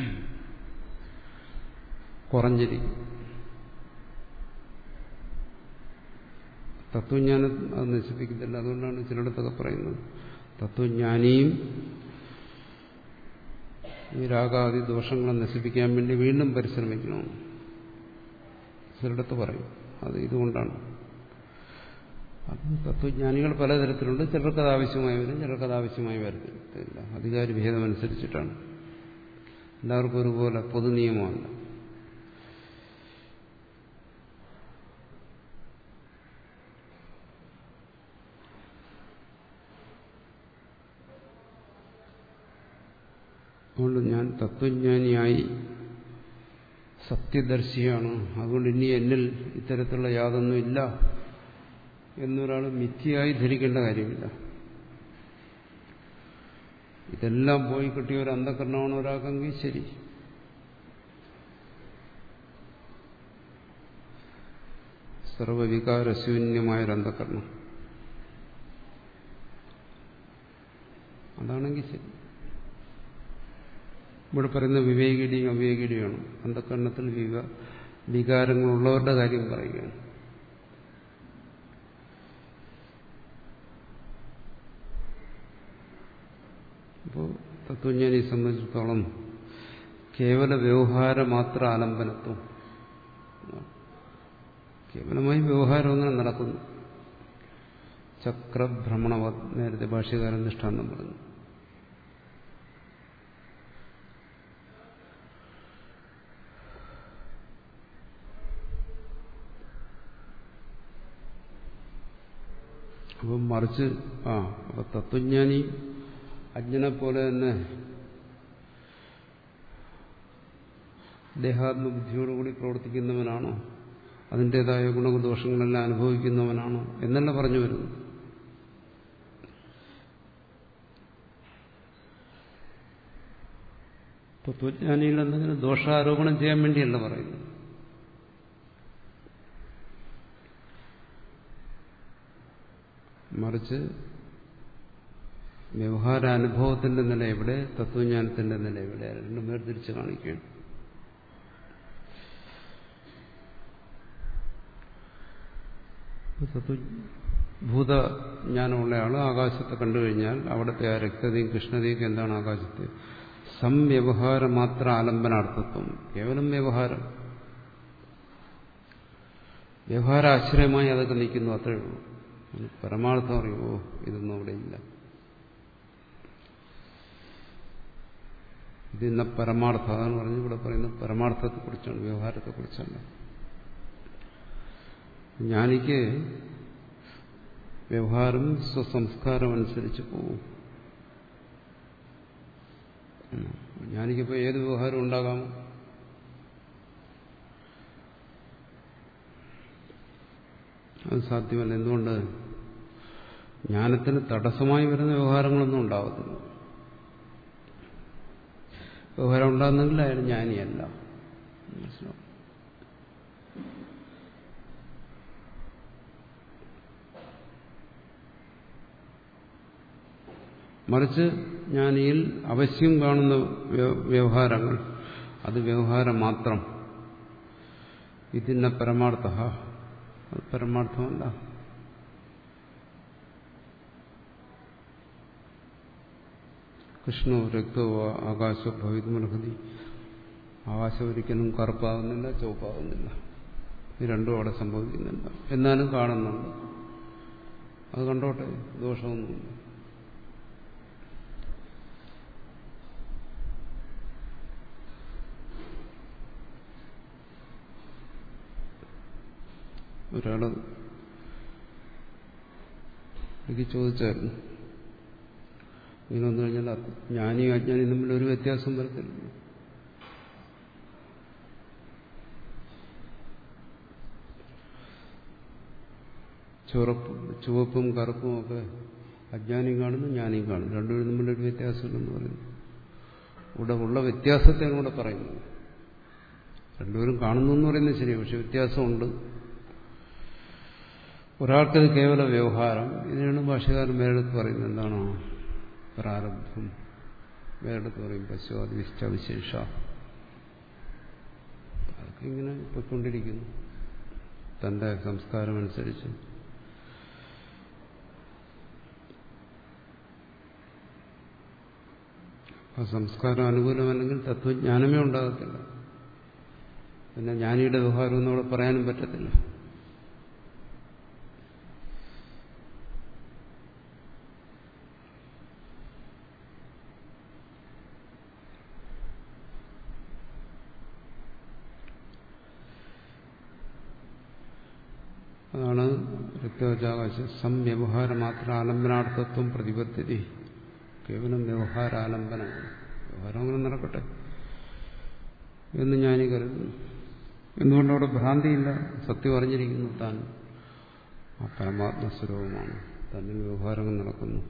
Speaker 1: കുറഞ്ഞിരിക്കും തത്വജ്ഞാനം അത് നശിപ്പിക്കത്തില്ല അതുകൊണ്ടാണ് ചിലയിടത്തൊക്കെ പറയുന്നത് തത്വജ്ഞാനിയും ഈ രാഗാദി ദോഷങ്ങളെ നശിപ്പിക്കാൻ വേണ്ടി വീണ്ടും പരിശ്രമിക്കണം ചിലയിടത്ത് പറയും അത് ഇതുകൊണ്ടാണ് അത് തത്വജ്ഞാനികൾ പലതരത്തിലുണ്ട് ചിലർക്കത് ആവശ്യമായി വരും ചിലർക്കത് ആവശ്യമായി വരത്തില്ല അധികാരി ഭേദമനുസരിച്ചിട്ടാണ് എല്ലാവർക്കും ഒരുപോലെ പൊതു നിയമമല്ല അതുകൊണ്ട് ഞാൻ തത്വജ്ഞാനിയായി സത്യദർശിയാണ് അതുകൊണ്ട് ഇനി എന്നിൽ ഇത്തരത്തിലുള്ള യാതൊന്നും ഇല്ല എന്നൊരാൾ മിഥ്യയായി ധരിക്കേണ്ട കാര്യമില്ല ഇതെല്ലാം പോയി കിട്ടിയ ഒരു അന്ധകരണമാണ് ഒരാൾക്കെങ്കിൽ ശരി സർവവികാരശൂന്യമായൊരു അന്ധകരണം അതാണെങ്കിൽ ശരി ഇവിടെ പറയുന്ന വിവേകിയുടെയും അവിവേകിയുടെയാണ് അന്ധകരണത്തിൽ വിക വികാരങ്ങളുള്ളവരുടെ കാര്യം പറയുകയാണ് അപ്പോൾ തത്വജ്ഞാനിയെ സംബന്ധിച്ചിടത്തോളം കേവല വ്യവഹാര മാത്ര ആലംബനത്വം കേവലമായി വ്യവഹാരം അങ്ങനെ നടക്കുന്നു ചക്രഭ്രമണവ നേരത്തെ ഭാഷ്യകാരൻ ദൃഷ്ടാന്തം പറഞ്ഞു അപ്പം മറിച്ച് ആ അപ്പൊ തത്വജ്ഞാനി അജ്ഞനെ പോലെ തന്നെ ദേഹാത്മബുദ്ധിയോടുകൂടി പ്രവർത്തിക്കുന്നവനാണോ അതിൻ്റെതായ ഗുണദോഷങ്ങളെല്ലാം അനുഭവിക്കുന്നവനാണോ എന്നല്ല പറഞ്ഞു വരുന്നു തത്വജ്ഞാനിയിൽ എന്തെങ്കിലും ദോഷാരോപണം ചെയ്യാൻ വേണ്ടിയല്ല പറയുന്നത് മറിച്ച് വ്യവഹാരാനുഭവത്തിന്റെ നില എവിടെ തത്വജ്ഞാനത്തിന്റെ നില എവിടെ രണ്ടും വേർതിരിച്ച് കാണിക്കുകയാണ് ഭൂതജ്ഞാനമുള്ള ആൾ ആകാശത്തെ കണ്ടു കഴിഞ്ഞാൽ അവിടുത്തെ ആ രക്തതയും കൃഷ്ണതയും എന്താണ് ആകാശത്തെ സംവ്യവഹാരം മാത്ര ആലംബനാർത്ഥത്വം കേവലം വ്യവഹാരം വ്യവഹാരാശ്രയമായി അതൊക്കെ നിൽക്കുന്നു അത്രയേ ഉള്ളൂ പരമാർത്ഥം അറിയുമോ ഇതൊന്നും അവിടെ ഇല്ല ഇതിന്ന പരമാർത്ഥ അതാണ് പറഞ്ഞു ഇവിടെ പറയുന്നത് പരമാർത്ഥത്തെക്കുറിച്ചാണ് വ്യവഹാരത്തെക്കുറിച്ചല്ല ജ്ഞാനിക്ക് വ്യവഹാരം സ്വസംസ്കാരം അനുസരിച്ച് പോകും ജ്ഞാനിക്കിപ്പോൾ ഏത് വ്യവഹാരം ഉണ്ടാകാം അത് സാധ്യമല്ല എന്തുകൊണ്ട് ജ്ഞാനത്തിന് തടസ്സമായി വരുന്ന വ്യവഹാരങ്ങളൊന്നും ഉണ്ടാവത്തില്ല വ്യവഹാരം ഉണ്ടാകുന്നെങ്കിൽ അയാൾ ജ്ഞാനിയല്ല മനസ്സിലാവും മറിച്ച് ജ്ഞാനിയിൽ അവശ്യം കാണുന്ന വ്യവഹാരങ്ങൾ അത് വ്യവഹാരം മാത്രം ഇതിന്ന പരമാർത്ഥ അത് പരമാർത്ഥമല്ല കൃഷ്ണോ രക്തവോ ആകാശോ ഭവിതുമർഹതി ആകാശം ഒരിക്കലും കറുപ്പാകുന്നില്ല ചുവപ്പാകുന്നില്ല ഇത് രണ്ടും അവിടെ സംഭവിക്കുന്നില്ല എന്നാലും കാണുന്നുണ്ട് അത് കണ്ടോട്ടെ ദോഷമൊന്നുമില്ല ഒരാള് എനിക്ക് ചോദിച്ചായിരുന്നു ഇങ്ങനെ വന്നു കഴിഞ്ഞാൽ ജ്ഞാനിയും അജ്ഞാനിയും തമ്മിൽ ഒരു വ്യത്യാസം വരത്തില്ല ചുവപ്പ് ചുവപ്പും കറുപ്പും ഒക്കെ അജ്ഞാനിയും കാണുന്നു ജ്ഞാനിയും കാണുന്നു രണ്ടുപേരും തമ്മിലൊരു വ്യത്യാസമില്ലെന്ന് പറയുന്നു ഇവിടെ ഉള്ള വ്യത്യാസത്തെയാണ് ഇവിടെ പറയുന്നത് രണ്ടുപേരും കാണുന്നു എന്ന് പറയുന്നത് ശരിയാണ് പക്ഷെ വ്യത്യാസമുണ്ട് ഒരാൾക്കത് കേവല വ്യവഹാരം ഇതിനാണ് ഭാഷകാരൻ വേറെടുത്ത് പറയുന്നത് എന്താണോ പ്രാരബ്ധം വേറെടുത്ത് പറയും പശുവാദി വിശേഷ അതൊക്കെ ഇങ്ങനെ പൊയ്ക്കൊണ്ടിരിക്കുന്നു തന്റെ സംസ്കാരം അനുസരിച്ച് ആ സംസ്കാരം അനുകൂലമല്ലെങ്കിൽ തത്വജ്ഞാനമേ ഉണ്ടാകത്തില്ല പിന്നെ ജ്ഞാനിയുടെ വ്യവഹാരം അവിടെ പറയാനും പറ്റത്തില്ല അതാണ് രക്തവചാകാശ സംവ്യവഹാര മാത്ര ആലംബനാർത്ഥത്വം പ്രതിബദ്ധതി കേവലം വ്യവഹാരാലംബനമാണ് വ്യവഹാരം അങ്ങനെ നടക്കട്ടെ എന്ന് ഞാനീ കരുതുന്നു എന്തുകൊണ്ട് അവിടെ ഭ്രാന്തിയില്ല സത്യം അറിഞ്ഞിരിക്കുന്നു താൻ ആ പരമാത്മസ്വരൂപമാണ് തന്നിൽ വ്യവഹാരങ്ങൾ നടക്കുന്നു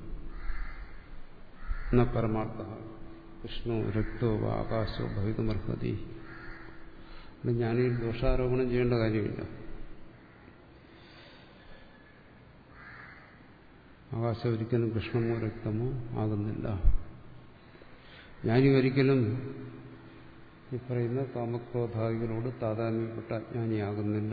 Speaker 1: എന്ന പരമാർത്ഥ വിഷ്ണു രക്തോ ആകാശോ ഭവിതമർഹതി ഞാനീ ദോഷാരോപണം ചെയ്യേണ്ട കാര്യമില്ല ആകാശം ഒരിക്കലും കൃഷ്ണമോ രക്തമോ ആകുന്നില്ല ജ്ഞാനി ഒരിക്കലും ഈ പറയുന്ന കാമക്രോധാദികളോട് താതാത്മ്യപ്പെട്ട അജ്ഞാനിയാകുന്നില്ല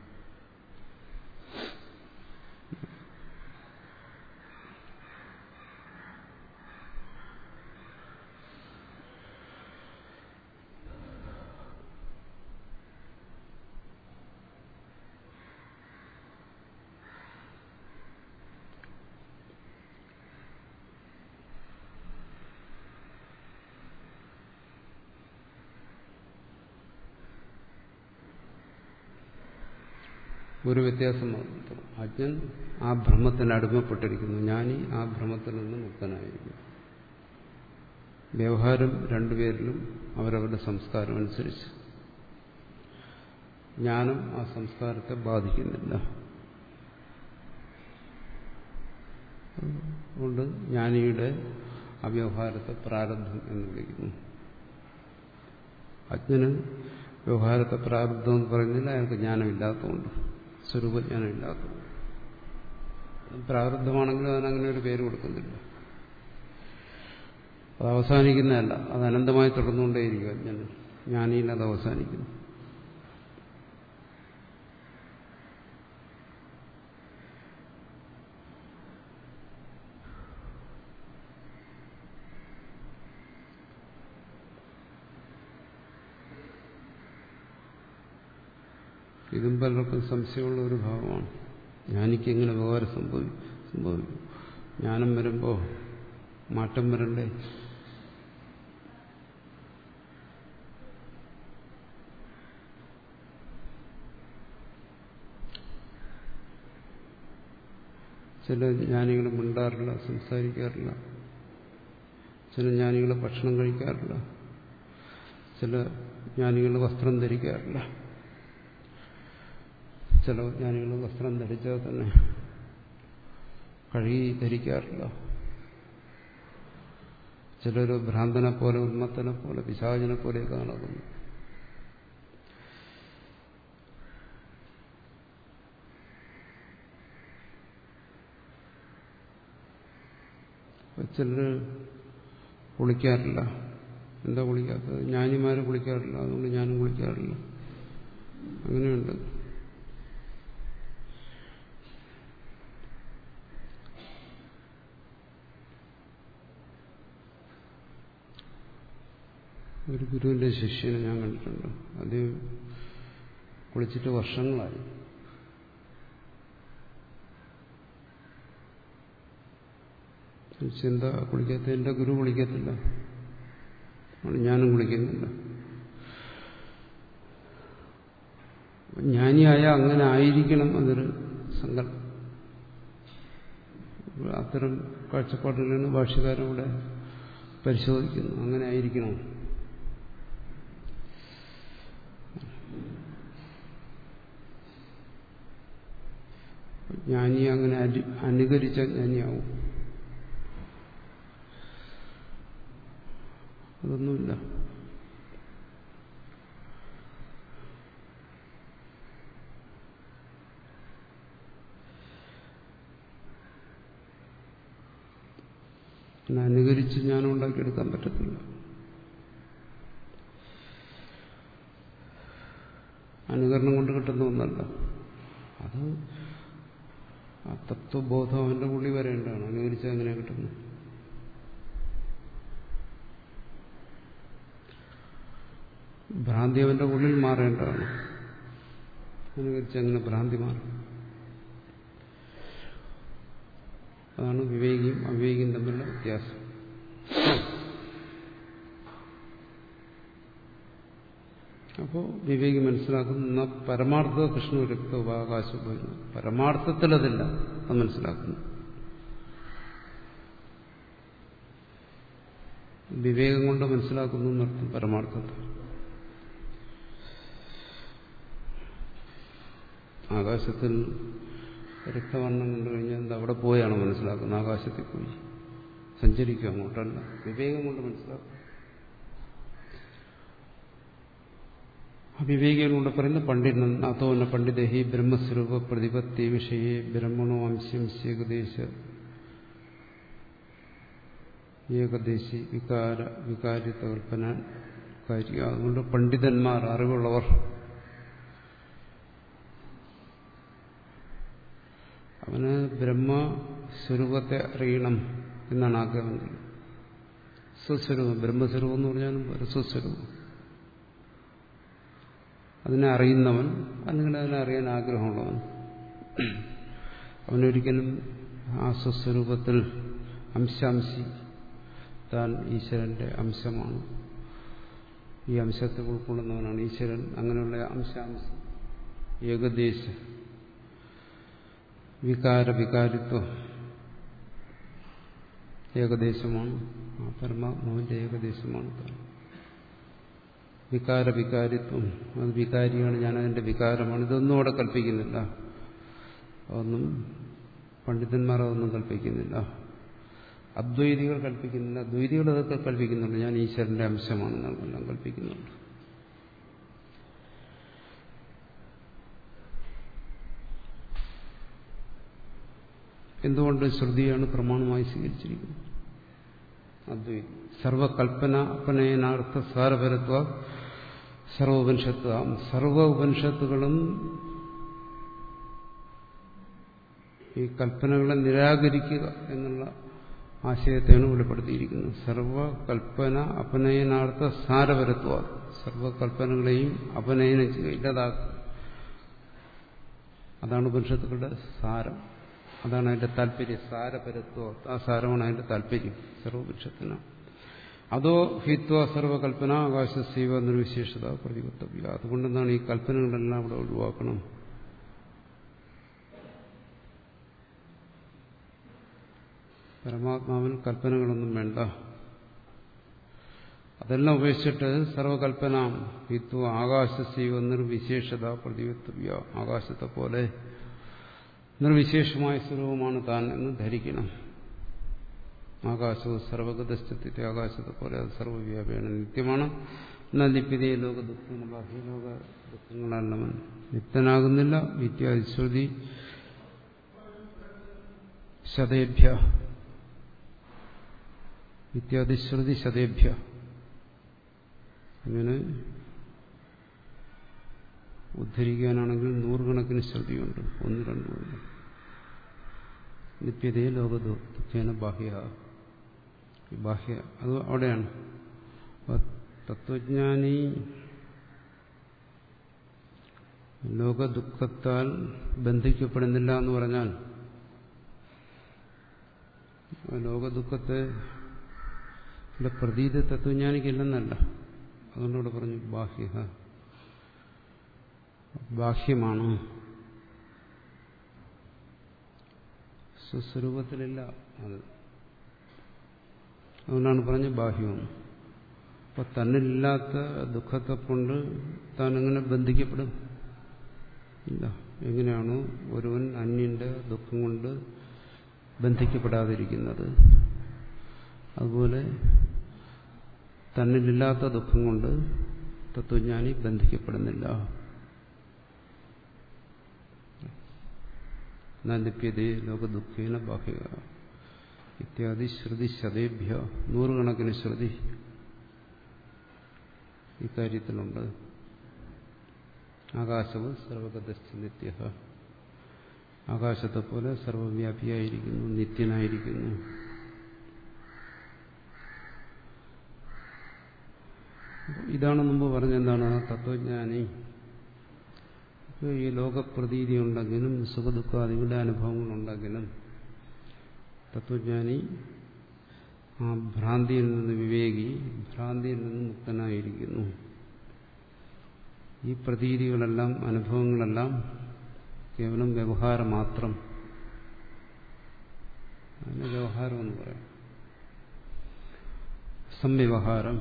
Speaker 1: ഒരു വ്യത്യാസം മാത്രം അജ്ഞൻ ആ ഭ്രമത്തിന് അടിമപ്പെട്ടിരിക്കുന്നു ജ്ഞാനി ആ ഭ്രമത്തിൽ നിന്ന് മുക്തനായിരിക്കുന്നു വ്യവഹാരം രണ്ടുപേരിലും അവരവരുടെ സംസ്കാരം അനുസരിച്ച് ജ്ഞാനം ആ സംസ്കാരത്തെ ബാധിക്കുന്നില്ല അതുകൊണ്ട് ജ്ഞാനിയുടെ അവ്യവഹാരത്തെ പ്രാരബ്ധം എന്ന് വിളിക്കുന്നു അജ്ഞന് വ്യവഹാരത്തെ പ്രാരബ്ധം എന്ന് പറയുന്നില്ല അയാൾക്ക് ജ്ഞാനമില്ലാത്തതുകൊണ്ട് സ്വരൂപജ്ഞാനം ഇല്ലാത്തതുകൊണ്ട് പ്രാരബ്ധമാണെങ്കിലും അതിനങ്ങനെ ഒരു പേര് കൊടുക്കുന്നില്ല അത് അവസാനിക്കുന്നതല്ല അത് അനന്തമായി തുടർന്നുകൊണ്ടേയിരിക്കും അജ്ഞന് ജ്ഞാനിയിൽ അത് അവസാനിക്കുന്നു ഇതും പലർക്കും സംശയമുള്ള ഒരു ഭാവമാണ് ജ്ഞാനിക്ക് എങ്ങനെ ഉപകാരം സംഭവിക്കും സംഭവിക്കും ജ്ഞാനം വരുമ്പോൾ മാറ്റം വരണ്ടേ ചില ജ്ഞാനികൾ മിണ്ടാറില്ല സംസാരിക്കാറില്ല ചില ജ്ഞാനികൾ ഭക്ഷണം കഴിക്കാറില്ല ചില ജ്ഞാനികൾ വസ്ത്രം ധരിക്കാറില്ല ചില ജ്ഞാനികൾ വസ്ത്രം ധരിച്ചാൽ തന്നെ കഴുകി ധരിക്കാറില്ല ചിലർ ഭ്രാന്തനെ പോലെ ഉന്മത്തനെ പോലെ പിശാചിനെ പോലെയൊക്കെ നടക്കുന്നു ചിലർ കുളിക്കാറില്ല എന്താ കുളിക്കാത്തത് ജ്ഞാനിമാര് കുളിക്കാറില്ല അതുകൊണ്ട് ഞാനും കുളിക്കാറില്ല അങ്ങനെയുണ്ട് ഒരു ഗുരുവിന്റെ ശിഷ്യനെ ഞാൻ കണ്ടിട്ടുണ്ട് അത് കുളിച്ചിട്ട് വർഷങ്ങളായി ചിന്ത കുളിക്കാത്ത എന്റെ ഗുരു കുളിക്കത്തില്ല ഞാനും കുളിക്കുന്നില്ല ജ്ഞാനിയായ അങ്ങനെ ആയിരിക്കണം എന്നൊരു സങ്കല്പം അത്തരം കാഴ്ചപ്പാടുകളാണ് ഭാഷ്യകാരൻ ഇവിടെ പരിശോധിക്കുന്നു അങ്ങനെ ആയിരിക്കണം ജ്ഞാനി അങ്ങനെ അനുകരിച്ച ജ്ഞാനിയാവും അതൊന്നുമില്ല അനുകരിച്ച് ജ്ഞാനം ഉണ്ടാക്കിയെടുക്കാൻ പറ്റത്തില്ല അനുകരണം കൊണ്ട് കിട്ടുന്ന ഒന്നല്ല അത് ആ തത്വബോധം അവന്റെ ഉള്ളിൽ വരേണ്ടതാണ് അനുകരിച്ച് അങ്ങനെ കിട്ടുന്നു ഭ്രാന്തി അവന്റെ ഉള്ളിൽ മാറേണ്ടതാണ് അനുകരിച്ച് അങ്ങനെ ഭ്രാന്തി മാറും അതാണ് വിവേകിയും അവിവേകിയും തമ്മിലുള്ള വ്യത്യാസം അപ്പോൾ വിവേകി മനസ്സിലാക്കുന്ന പരമാർത്ഥ കൃഷ്ണ രക്ത ഉപാകാശം പരമാർത്ഥത്തിലതില്ല അത് മനസ്സിലാക്കുന്നു വിവേകം കൊണ്ട് മനസ്സിലാക്കുന്നു എന്നർത്ഥം പരമാർത്ഥത്തെ ആകാശത്തിൽ രക്തവർണ്ണം കണ്ടു കഴിഞ്ഞാൽ എന്താ അവിടെ പോയാണ് മനസ്സിലാക്കുന്നത് ആകാശത്തിൽ പോയി സഞ്ചരിക്കും അങ്ങോട്ടല്ല വിവേകം കൊണ്ട് മനസ്സിലാക്കും വിവേകികളുണ്ട് പറയുന്ന പണ്ഡിതൻ അതോന്ന പണ്ഡിതഹി ബ്രഹ്മസ്വരൂപ പ്രതിപത്തി വിഷയെ ബ്രഹ്മണോ അംശം ഏകദേശ ഏകദേശി വികാര വികാര്യത്തെ കൽപ്പന കാര്യ അതുകൊണ്ട് പണ്ഡിതന്മാർ അറിവുള്ളവർ അവന് ബ്രഹ്മസ്വരൂപത്തെ അറിയണം എന്നാണ് ആഗ്രഹമെങ്കിൽ സ്വസ്വരൂപം ബ്രഹ്മസ്വരൂപം എന്ന് പറഞ്ഞാലും ഒരു സ്വസ്വരൂപം അതിനെ അറിയുന്നവൻ അല്ലെങ്കിൽ അതിനെ അറിയാൻ ആഗ്രഹമുള്ളവൻ അവനൊരിക്കലും ആ സ്വസ്വരൂപത്തിൽ അംശാംശി താൻ ഈശ്വരന്റെ അംശമാണ് ഈ അംശത്തെ ഉൾക്കൊള്ളുന്നവനാണ് ഈശ്വരൻ അങ്ങനെയുള്ള അംശാംശി ഏകദേശ വികാര വികാരിത്വം ഏകദേശമാണ് ആ പരമാത്മാവിന്റെ ഏകദേശമാണ് താൻ വികാര വികാരിത്വം അത് വികാരിയാണ് ഞാൻ അതിന്റെ വികാരമാണ് ഇതൊന്നും അവിടെ കൽപ്പിക്കുന്നില്ല അതൊന്നും പണ്ഡിതന്മാർ അതൊന്നും കൽപ്പിക്കുന്നില്ല അദ്വൈതികൾ കൽപ്പിക്കുന്നില്ല ദ്വൈതികൾ അതൊക്കെ കൽപ്പിക്കുന്നുണ്ട് ഞാൻ ഈശ്വരന്റെ അംശമാണെന്നെല്ലാം കൽപ്പിക്കുന്നുണ്ട് എന്തുകൊണ്ട് ശ്രുതിയാണ് പ്രമാണമായി സ്വീകരിച്ചിരിക്കുന്നത് അദ്വൈതം സർവകൽപ്പന അപ്പനയനാർത്ഥ സാരപരത്വ സർവ ഉപനിഷത്ത് സർവ ഉപനിഷത്തുകളും ഈ കൽപ്പനകളെ നിരാകരിക്കുക എന്നുള്ള ആശയത്തെയാണ് വെളിപ്പെടുത്തിയിരിക്കുന്നത് സർവകൽപ്പന അപനയനാർത്ഥ സാരപരത്വ സർവകൽപ്പനകളെയും അപനയനം ചെയ്യുക ഇല്ലാതാക്കുക അതാണ് ഉപനിഷത്തുക്കളുടെ സാരം അതാണ് അതിന്റെ താല്പര്യം സാരപരത്വം ആ സാരമാണ് അതിന്റെ താല്പര്യം സർവപക്ഷത്തിന് അതോ ഹിത്വ സർവകൽപ്പന ആകാശസീവ നിർവിശേഷത പ്രതിപത്തവ്യ അതുകൊണ്ടെന്നാണ് ഈ കൽപ്പനകളെല്ലാം അവിടെ ഒഴിവാക്കണം പരമാത്മാവിൽ കൽപ്പനകളൊന്നും വേണ്ട അതെല്ലാം ഉപേക്ഷിച്ചിട്ട് സർവകൽപ്പന ഹിത്വ ആകാശസീവ നിർവിശേഷത പ്രതിപത്തവ്യ ആകാശത്തെ പോലെ നിർവിശേഷമായ സ്വരൂപമാണ് താൻ എന്ന് ധരിക്കണം ആകാശവും സർവഗതസ്ഥിതി ആകാശത്തെ പോലെ അത് സർവവ്യാപേണ നിത്യമാണ് എന്നാൽ ലിപ്യതേ ലോക ദുഃഖങ്ങൾ ബാഹ്യലോക ദുഃഖങ്ങളല്ലവൻ നിത്യനാകുന്നില്ല വിദ്യാശ്രുതി ശതേഭ്യ വിദ്യാതിശ്രുതി ശതേഭ്യ ഇങ്ങനെ ഉദ്ധരിക്കാനാണെങ്കിൽ നൂറുകണക്കിന് ശ്രുതിയുണ്ട് ഒന്ന് രണ്ട് മൂന്ന് നിത്യതയെ ലോക ദുഃഖേന ബാഹ്യ ബാഹ്യ അത് അവിടെയാണ് തത്വജ്ഞാനി ലോകദുഃഖത്താൽ ബന്ധിക്കപ്പെടുന്നില്ല എന്ന് പറഞ്ഞാൽ ലോകദുഃഖത്തെ പ്രതീതി തത്വജ്ഞാനിക്കില്ലെന്നല്ല അതുകൊണ്ടിവിടെ പറഞ്ഞു ബാഹ്യ ബാഹ്യമാണ് സ്വസ്വരൂപത്തിലില്ല അത് അതുകൊണ്ടാണ് പറഞ്ഞ ബാഹ്യം അപ്പൊ തന്നിലില്ലാത്ത ദുഃഖത്തെ കൊണ്ട് താൻ എങ്ങനെ ബന്ധിക്കപ്പെടും ഇല്ല എങ്ങനെയാണോ ഒരുവൻ അന്യന്റെ ദുഃഖം കൊണ്ട് ബന്ധിക്കപ്പെടാതിരിക്കുന്നത് അതുപോലെ തന്നിലില്ലാത്ത ദുഃഖം കൊണ്ട് തത്വജ്ഞാനി ബന്ധിക്കപ്പെടുന്നില്ല നലിപ്യതേ ലോകദുഃഖേന ബാഹ്യ ഇത്യാദി ശ്രുതി ശതേഭ്യ നൂറുകണക്കിന് ശ്രുതി ഇക്കാര്യത്തിലുണ്ട് ആകാശവും സർവഗതസ്ഥ നിത്യ ആകാശത്തെ പോലെ സർവവ്യാപിയായിരിക്കുന്നു നിത്യനായിരിക്കുന്നു ഇതാണ് മുമ്പ് പറഞ്ഞെന്താണ് തത്വജ്ഞാനി ഈ ലോകപ്രതീതി ഉണ്ടെങ്കിലും സുഖദുഃഖാദികളുടെ അനുഭവങ്ങളുണ്ടെങ്കിലും തത്വജ്ഞാനി ആ ഭ്രാന്തിയിൽ നിന്ന് വിവേകി ഭ്രാന്തിയിൽ നിന്ന് മുക്തനായിരിക്കുന്നു ഈ പ്രതീതികളെല്ലാം അനുഭവങ്ങളെല്ലാം കേവലം വ്യവഹാരം മാത്രം അതിന് വ്യവഹാരം എന്ന് പറയാം സംവ്യവഹാരം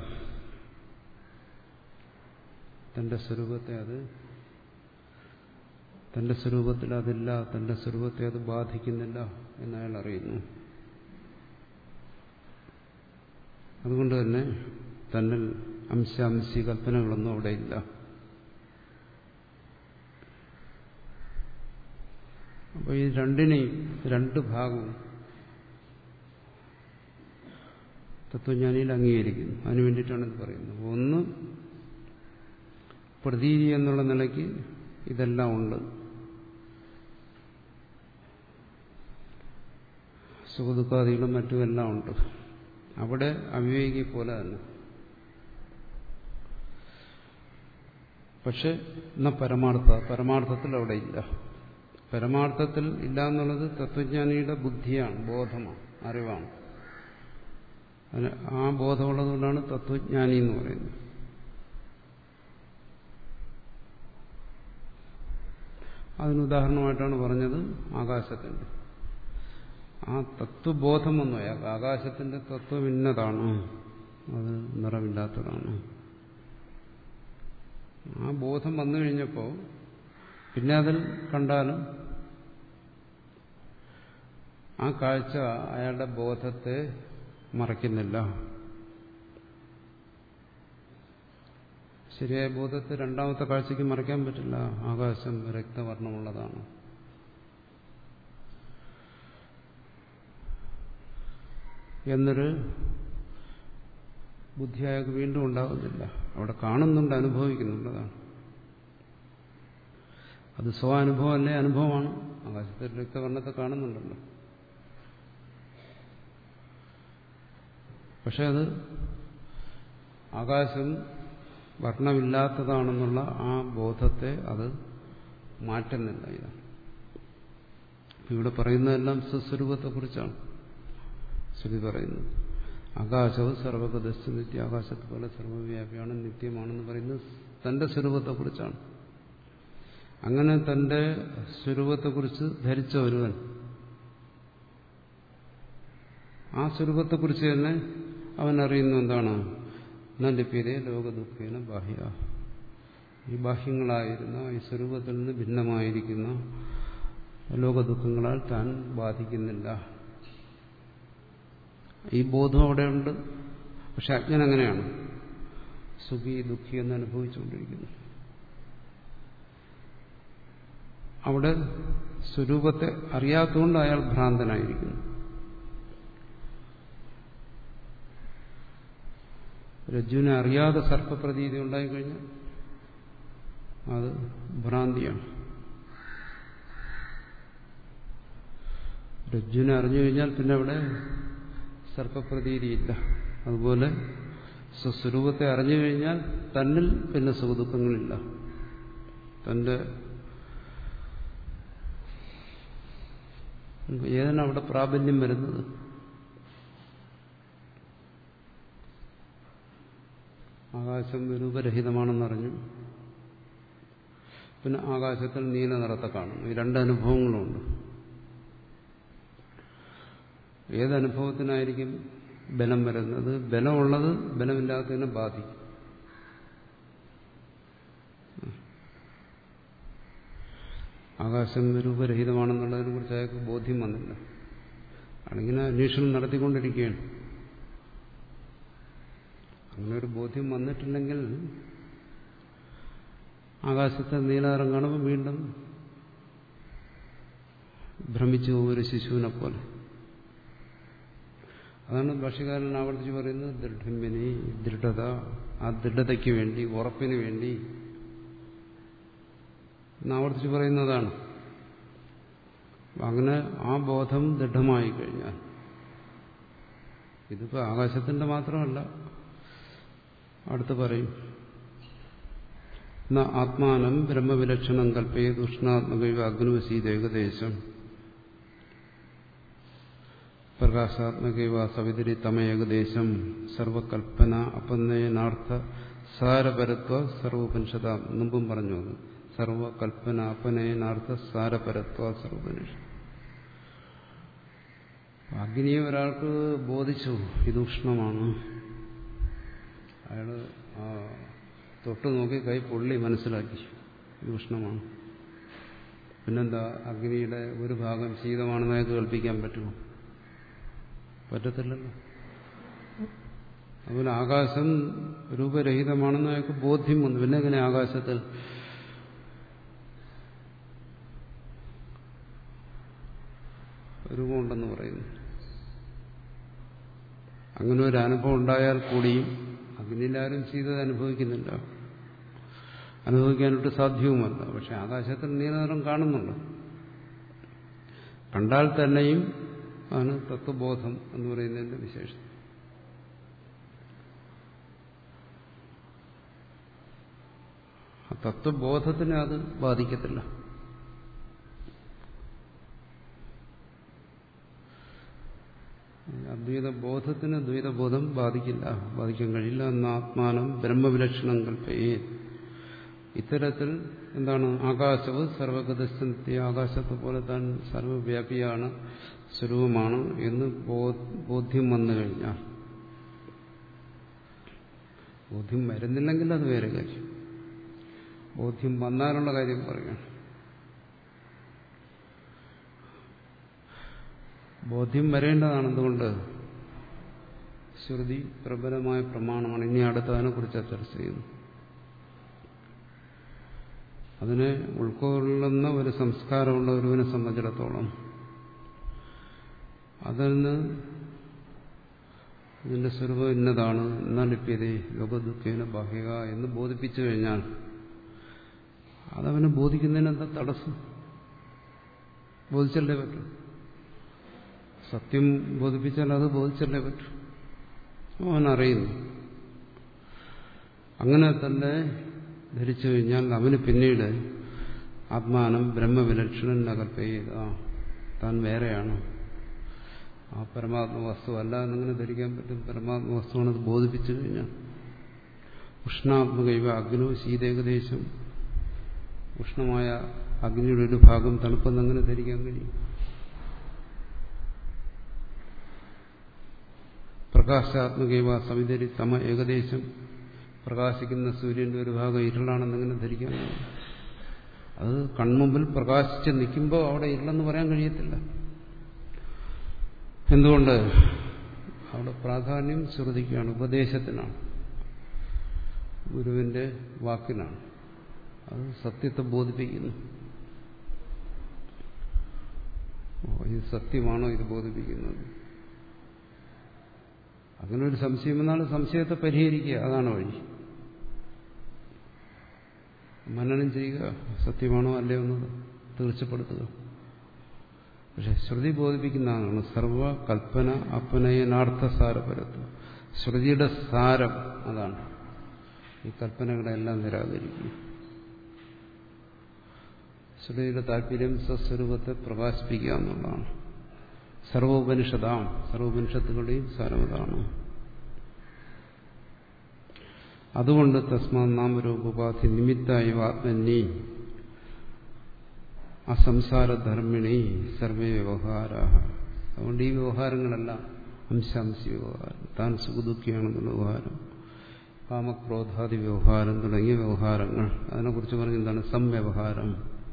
Speaker 1: തന്റെ സ്വരൂപത്തെ അത് തന്റെ സ്വരൂപത്തിൽ അതില്ല തന്റെ സ്വരൂപത്തെ അത് ബാധിക്കുന്നില്ല എന്നയാൾ അറിയുന്നു അതുകൊണ്ട് തന്നെ തന്നിൽ അംശാംശി കൽപ്പനകളൊന്നും അവിടെ ഇല്ല അപ്പോൾ ഈ രണ്ടിനെയും രണ്ട് ഭാഗവും തത്വജ്ഞാനിയിൽ അംഗീകരിക്കുന്നു അതിനു വേണ്ടിയിട്ടാണ് ഇത് പറയുന്നത് ഒന്ന് പ്രതീതി എന്നുള്ള നിലയ്ക്ക് ഇതെല്ലാം ഉണ്ട് സുഖദുഃഖാദികളും മറ്റുമെല്ലാം ഉണ്ട് അവിടെ അവിവേകി പോലെ തന്നെ പക്ഷെ എന്നാ പരമാർത്ഥ പരമാർത്ഥത്തിൽ അവിടെ ഇല്ല പരമാർത്ഥത്തിൽ ഇല്ല എന്നുള്ളത് തത്വജ്ഞാനിയുടെ ബുദ്ധിയാണ് ബോധമാണ് അറിവാണ് ആ ബോധമുള്ളതുകൊണ്ടാണ് തത്വജ്ഞാനി എന്ന് പറയുന്നത് അതിനുദാഹരണമായിട്ടാണ് പറഞ്ഞത് ആകാശത്തിന്റെ ആ തത്വബോധമൊന്നും അയാൾക്ക് ആകാശത്തിന്റെ തത്വം ഇന്നതാണ് അത് നിറമില്ലാത്തതാണ് ആ ബോധം വന്നു കഴിഞ്ഞപ്പോൾ പിന്നെ അതിൽ കണ്ടാലും ആ കാഴ്ച അയാളുടെ ബോധത്തെ മറയ്ക്കുന്നില്ല ശരിയായ ബോധത്തെ രണ്ടാമത്തെ കാഴ്ചയ്ക്ക് മറയ്ക്കാൻ പറ്റില്ല ആകാശം രക്തവർണ്ണമുള്ളതാണ് എന്നൊരു ബുദ്ധി അയാൾക്ക് വീണ്ടും ഉണ്ടാകുന്നില്ല അവിടെ കാണുന്നുണ്ട് അനുഭവിക്കുന്നുള്ളതാണ് അത് സ്വാനുഭവമല്ലേ അനുഭവമാണ് ആകാശത്തെ രക്തവർണ്ണത്തെ കാണുന്നുണ്ടല്ലോ പക്ഷെ അത് ആകാശം വർണ്ണമില്ലാത്തതാണെന്നുള്ള ആ ബോധത്തെ അത് മാറ്റുന്നില്ല ഇതാണ് ഇവിടെ പറയുന്നതെല്ലാം സ്വസ്വരൂപത്തെക്കുറിച്ചാണ് ശ്രുതി പറയുന്നത് ആകാശവും സർവഗതസ്ഥ നിത്യ ആകാശത്ത് പോലെ സർവവ്യാപിയാണ് നിത്യമാണെന്ന് പറയുന്നത് തന്റെ സ്വരൂപത്തെക്കുറിച്ചാണ് അങ്ങനെ തന്റെ സ്വരൂപത്തെക്കുറിച്ച് ധരിച്ച ഒരുവൻ ആ സ്വരൂപത്തെക്കുറിച്ച് തന്നെ അവൻ അറിയുന്നു എന്താണ് നല്ലിപ്പിയതേ ലോകദുഃഖേന ബാഹ്യ ഈ ബാഹ്യങ്ങളായിരുന്ന ഈ സ്വരൂപത്തിൽ നിന്ന് ഭിന്നമായിരിക്കുന്ന ലോകദുഃഖങ്ങളാൽ താൻ ബാധിക്കുന്നില്ല ഈ ബോധം അവിടെയുണ്ട് പക്ഷെ അജ്ഞൻ അങ്ങനെയാണ് സുഖി ദുഃഖി എന്ന് അനുഭവിച്ചുകൊണ്ടിരിക്കുന്നു അവിടെ സ്വരൂപത്തെ അറിയാത്തതുകൊണ്ട് അയാൾ ഭ്രാന്തനായിരിക്കുന്നു രജ്ജുവിനെ അറിയാതെ സർപ്പപ്രതീതി ഉണ്ടായിക്കഴിഞ്ഞാൽ അത് ഭ്രാന്തിയാണ് രജ്ജുവിനെ അറിഞ്ഞു കഴിഞ്ഞാൽ പിന്നെ അവിടെ സർപ്പപ്രതീതിയില്ല അതുപോലെ സ്വസ്വരൂപത്തെ അറിഞ്ഞു കഴിഞ്ഞാൽ തന്നിൽ പിന്നെ സുഖദുഃഖങ്ങളില്ല തന്റെ ഏതാണ് അവിടെ പ്രാബല്യം വരുന്നത് ആകാശം രൂപരഹിതമാണെന്നറിഞ്ഞു പിന്നെ ആകാശത്തിൽ നീല നിറത്തെ കാണും ഈ രണ്ട് അനുഭവങ്ങളുണ്ട് ഏതനുഭവത്തിനായിരിക്കും ബലം വരുന്നത് ബലമുള്ളത് ബലമില്ലാത്തതിനെ ബാധിക്കും ആകാശം രൂപരഹിതമാണെന്നുള്ളതിനെ കുറിച്ച് അയാൾക്ക് ബോധ്യം വന്നില്ല ആണെങ്കിൽ അന്വേഷണം നടത്തിക്കൊണ്ടിരിക്കുകയാണ് അങ്ങനെ ഒരു ബോധ്യം വന്നിട്ടില്ലെങ്കിൽ ആകാശത്തെ നീലനിറം കാണുമ്പോൾ വീണ്ടും ഭ്രമിച്ചു പോകും ഒരു ശിശുവിനെ പോലെ അതാണ് ഭാഷകാരൻ ആവർത്തിച്ച് പറയുന്നത് ദൃഢമ്യനി ദൃഢത ആ ദൃഢതയ്ക്ക് വേണ്ടി ഉറപ്പിന് വേണ്ടി എന്നാവർത്തിച്ച് പറയുന്നതാണ് അങ്ങനെ ആ ബോധം ദൃഢമായി കഴിഞ്ഞാൽ ഇതിപ്പോ ആകാശത്തിന്റെ മാത്രമല്ല അടുത്ത് പറയും ആത്മാനം ബ്രഹ്മവിലക്ഷണം കൽപ്പയത് ഉഷ്ണാത്മക അഗ്നുവസീത ഏകദേശം പ്രകാശാത്മകൈവ സവിതരി തമ ഏകദേശം സർവകൽപ്പന അപനയനാർത്ഥ സാരപരത്വ സർവോപനിഷത മുമ്പും പറഞ്ഞു അത് സർവകൽപ്പന അപനയനാർത്ഥ സാരപരത്വ സർവോപനിഷ അഗ്നിയെ ഒരാൾക്ക് ബോധിച്ചു ഇത് ഉഷ്ണമാണ് അയാള് ആ തൊട്ട് നോക്കി കൈ പൊള്ളി മനസ്സിലാക്കി ഇത് ഉഷ്ണമാണ് പിന്നെന്താ അഗ്നിയുടെ ഒരു ഭാഗം ശീതമാണെന്ന് അയാൾക്ക് കൽപ്പിക്കാൻ പറ്റുമോ പറ്റത്തില്ലല്ലോ അതുപോലെ ആകാശം രൂപരഹിതമാണെന്ന് അയാൾക്ക് ബോധ്യം വന്നു പിന്നെ എങ്ങനെ ആകാശത്തിൽ രൂപമുണ്ടെന്ന് പറയുന്നു അങ്ങനെ ഒരു അനുഭവം ഉണ്ടായാൽ കൂടിയും അഗ്നിയിലാരും ചെയ്തത് അനുഭവിക്കുന്നില്ല അനുഭവിക്കാനൊട്ട് സാധ്യവുമല്ല പക്ഷെ ആകാശത്തിൽ നീലനിറം കാണുന്നുണ്ട് കണ്ടാൽ തന്നെയും ആണ് തത്വബോധം എന്ന് പറയുന്നതിന്റെ വിശേഷം തത്വബോധത്തിനെ അത് ബാധിക്കത്തില്ല അദ്വൈത ബോധത്തിന് ദ്വൈതബോധം ബാധിക്കില്ല ബാധിക്കാൻ കഴിയില്ല എന്ന ആത്മാനം ബ്രഹ്മവിലക്ഷണം കൽപ്പയേ ഇത്തരത്തിൽ എന്താണ് ആകാശവ് സർവഗതസ്ഥ ആകാശത്തെ പോലെ താൻ സർവവ്യാപിയാണ് സ്വരൂപമാണ് എന്ന് ബോധ്യം വന്നു കഴിഞ്ഞാൽ ബോധ്യം വരുന്നില്ലെങ്കിൽ അത് വേറെ കാര്യം ബോധ്യം വന്നാലുള്ള കാര്യം പറയണം ബോധ്യം വരേണ്ടതാണ് എന്തുകൊണ്ട് ശ്രുതി പ്രബലമായ പ്രമാണമാണ് ഇനി അടുത്തതിനെ കുറിച്ച് ചർച്ച ചെയ്യുന്നു അതിനെ ഉൾക്കൊള്ളുന്ന ഒരു സംസ്കാരമുള്ള ഒരുവിനെ സംബന്ധിച്ചിടത്തോളം അതിൽ നിന്ന് ഇതിന്റെ സ്വരൂപം ഇന്നതാണ് എന്നാലിപ്യതേ ലോകദുഃഖേന ബാഹ്യക എന്ന് ബോധിപ്പിച്ചു കഴിഞ്ഞാൽ അതവന് ബോധിക്കുന്നതിന് എന്താ തടസ്സം ബോധിച്ചല്ലേ പറ്റും സത്യം ബോധിപ്പിച്ചാൽ അത് ബോധിച്ചല്ലേ പറ്റൂ അവൻ അറിയുന്നു അങ്ങനെ തന്നെ ധരിച്ചു കഴിഞ്ഞാൽ അവന് പിന്നീട് ആത്മാനം ബ്രഹ്മവിലക്ഷണൻ നകൽപ്പേത താൻ വേറെയാണ് ആ പരമാത്മ വസ്തു അല്ല എന്നിങ്ങനെ ധരിക്കാൻ പറ്റും പരമാത്മ വസ്തുവാണത് ബോധിപ്പിച്ചു കഴിഞ്ഞാൽ ഉഷ്ണാത്മകൈവ അഗ്നോ ശീതേകദേശം ഉഷ്ണമായ അഗ്നിയുടെ ഒരു ഭാഗം തണുപ്പെന്നങ്ങനെ ധരിക്കാൻ കഴിയും പ്രകാശാത്മകൈവ സമിതരി തമ ഏകദേശം പ്രകാശിക്കുന്ന സൂര്യന്റെ ഒരു ഭാഗം ഇരുളാണെന്നിങ്ങനെ ധരിക്കാൻ കഴിയും അത് കൺമുമ്പിൽ പ്രകാശിച്ച് നിൽക്കുമ്പോൾ അവിടെ ഇരുളെന്ന് പറയാൻ കഴിയത്തില്ല എന്തുകൊണ്ട് അവിടെ പ്രാധാന്യം ശ്രുതിക്കാണ് ഉപദേശത്തിനാണ് ഗുരുവിന്റെ വാക്കിനാണ് അത് സത്യത്തെ ബോധിപ്പിക്കുന്നു ഇത് സത്യമാണോ ഇത് ബോധിപ്പിക്കുന്നത് അങ്ങനെ ഒരു സംശയം വന്നാൽ സംശയത്തെ പരിഹരിക്കുക അതാണ് വഴി മനനം ചെയ്യുക സത്യമാണോ അല്ലയോ എന്നത് തീർച്ചപ്പെടുത്തുക പക്ഷെ ശ്രുതി ബോധിപ്പിക്കുന്നതാണ് സർവ കൽപ്പന അപ്പനയനാർത്ഥ സാരപരത്വം ശ്രുതിയുടെ സാരം അതാണ് ഈ കൽപ്പനകളെല്ലാം നിരാകരിക്കും ശ്രുതിയുടെ താല്പര്യം സ്വസ്വരൂപത്തെ പ്രകാശിപ്പിക്കുക എന്നുള്ളതാണ് സർവോപനിഷതാം സർവോപനിഷത്തുകളുടെയും സാരമതാണ് അതുകൊണ്ട് തസ്മാ നാമരൂപോപാധി നിമിത്തായ ആത്മന്യേ അസംസാരധർമ്മിണി സർവേ വ്യവഹാര അതുകൊണ്ട് ഈ വ്യവഹാരങ്ങളെല്ലാം അംശാംശ വ്യവഹാരം താൻ സുഖദുഃഖിയാണെന്നുള്ള വ്യവഹാരം കാമക്രോധാദി വ്യവഹാരം തുടങ്ങിയ വ്യവഹാരങ്ങൾ അതിനെക്കുറിച്ച് പറഞ്ഞെന്താണ് സംവ്യവഹാരം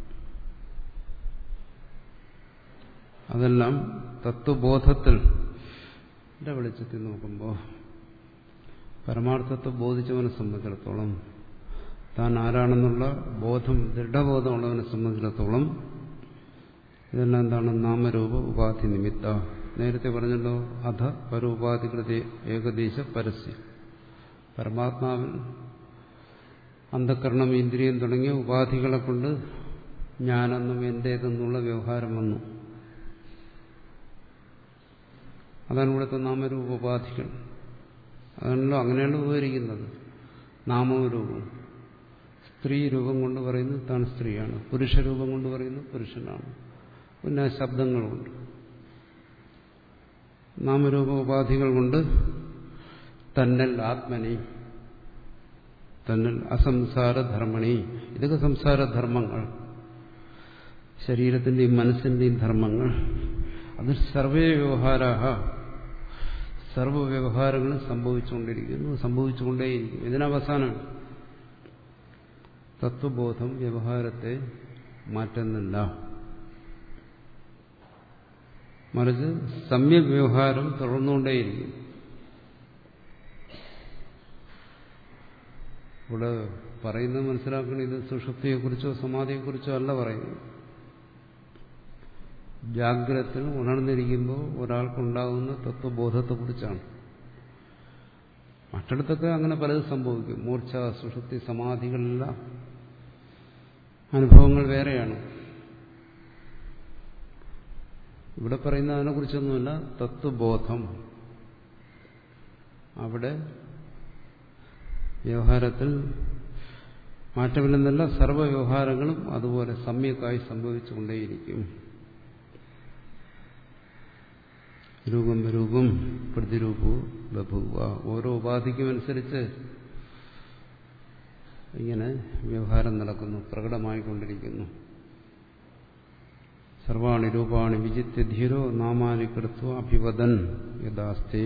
Speaker 1: അതെല്ലാം തത്വബോധത്തിൽ വെളിച്ചത്തിൽ നോക്കുമ്പോൾ പരമാർത്ഥത്തെ ബോധിച്ചവനെ സംബന്ധിച്ചിടത്തോളം താൻ ആരാണെന്നുള്ള ബോധം ദൃഢബോധമുള്ളവനെ സംബന്ധിച്ചിടത്തോളം ഇതെല്ലാം എന്താണ് നാമരൂപ ഉപാധി നിമിത്ത നേരത്തെ പറഞ്ഞല്ലോ അധ പരോപാധികൃത ഏകദേശ പരസ്യം പരമാത്മാവിൽ അന്ധകരണം ഇന്ദ്രിയം തുടങ്ങിയ ഉപാധികളെ കൊണ്ട് ഞാനെന്നും എന്റേതെന്നുള്ള വ്യവഹാരം വന്നു അതാണ് ഇവിടുത്തെ നാമരൂപ ഉപാധികൾ അതാണല്ലോ അങ്ങനെയാണ് ഉപകരിക്കുന്നത് നാമവും രൂപവും സ്ത്രീ രൂപം കൊണ്ട് പറയുന്നത് താൻ സ്ത്രീയാണ് പുരുഷ രൂപം കൊണ്ട് പറയുന്നത് പുരുഷനാണ് പിന്നെ ശബ്ദങ്ങളുണ്ട് നാമരൂപ ഉപാധികൾ കൊണ്ട് തന്നൽ ആത്മനി തന്നൽ അസംസാരധർമ്മണി ഇതൊക്കെ സംസാരധർമ്മങ്ങൾ ശരീരത്തിന്റെയും മനസ്സിന്റെയും ധർമ്മങ്ങൾ അത് സർവേ വ്യവഹാരാഹ സർവവ്യവഹാരങ്ങളും സംഭവിച്ചുകൊണ്ടിരിക്കുന്നു സംഭവിച്ചുകൊണ്ടേയിരിക്കും ഇതിനവസാനം തത്വബോധം വ്യവഹാരത്തെ മാറ്റുന്നില്ല മറിച്ച് സമ്യക് വ്യവഹാരം തുടർന്നുകൊണ്ടേയിരിക്കും ഇവിടെ പറയുന്നത് മനസ്സിലാക്കണം ഇത് സുഷുപ്തിയെക്കുറിച്ചോ സമാധിയെക്കുറിച്ചോ അല്ല പറയുന്നത് ജാഗ്രതത്തിൽ ഉണർന്നിരിക്കുമ്പോൾ ഒരാൾക്കുണ്ടാകുന്ന തത്വബോധത്തെക്കുറിച്ചാണ് മറ്റിടത്തൊക്കെ അങ്ങനെ പലതും സംഭവിക്കും മൂർച്ച സുഷുപ്തി സമാധികളെല്ലാം അനുഭവങ്ങൾ വേറെയാണ് ഇവിടെ പറയുന്ന അതിനെക്കുറിച്ചൊന്നുമില്ല തത്വബോധം അവിടെ വ്യവഹാരത്തിൽ മാറ്റമില്ലെന്നല്ല സർവ്വ വ്യവഹാരങ്ങളും അതുപോലെ സമ്യക്കായി സംഭവിച്ചുകൊണ്ടേയിരിക്കും രൂപം രൂപം പ്രതിരൂപവും ബഭുവ ഓരോ ഉപാധിക്കുമനുസരിച്ച് ഇങ്ങനെ വ്യവഹാരം നടക്കുന്നു പ്രകടമായിക്കൊണ്ടിരിക്കുന്നു സർവാണി രൂപാണി വിജിത്യ ധീരോ നാമാനി കൃത്വ അഭിവദൻ യഥാസ്തേ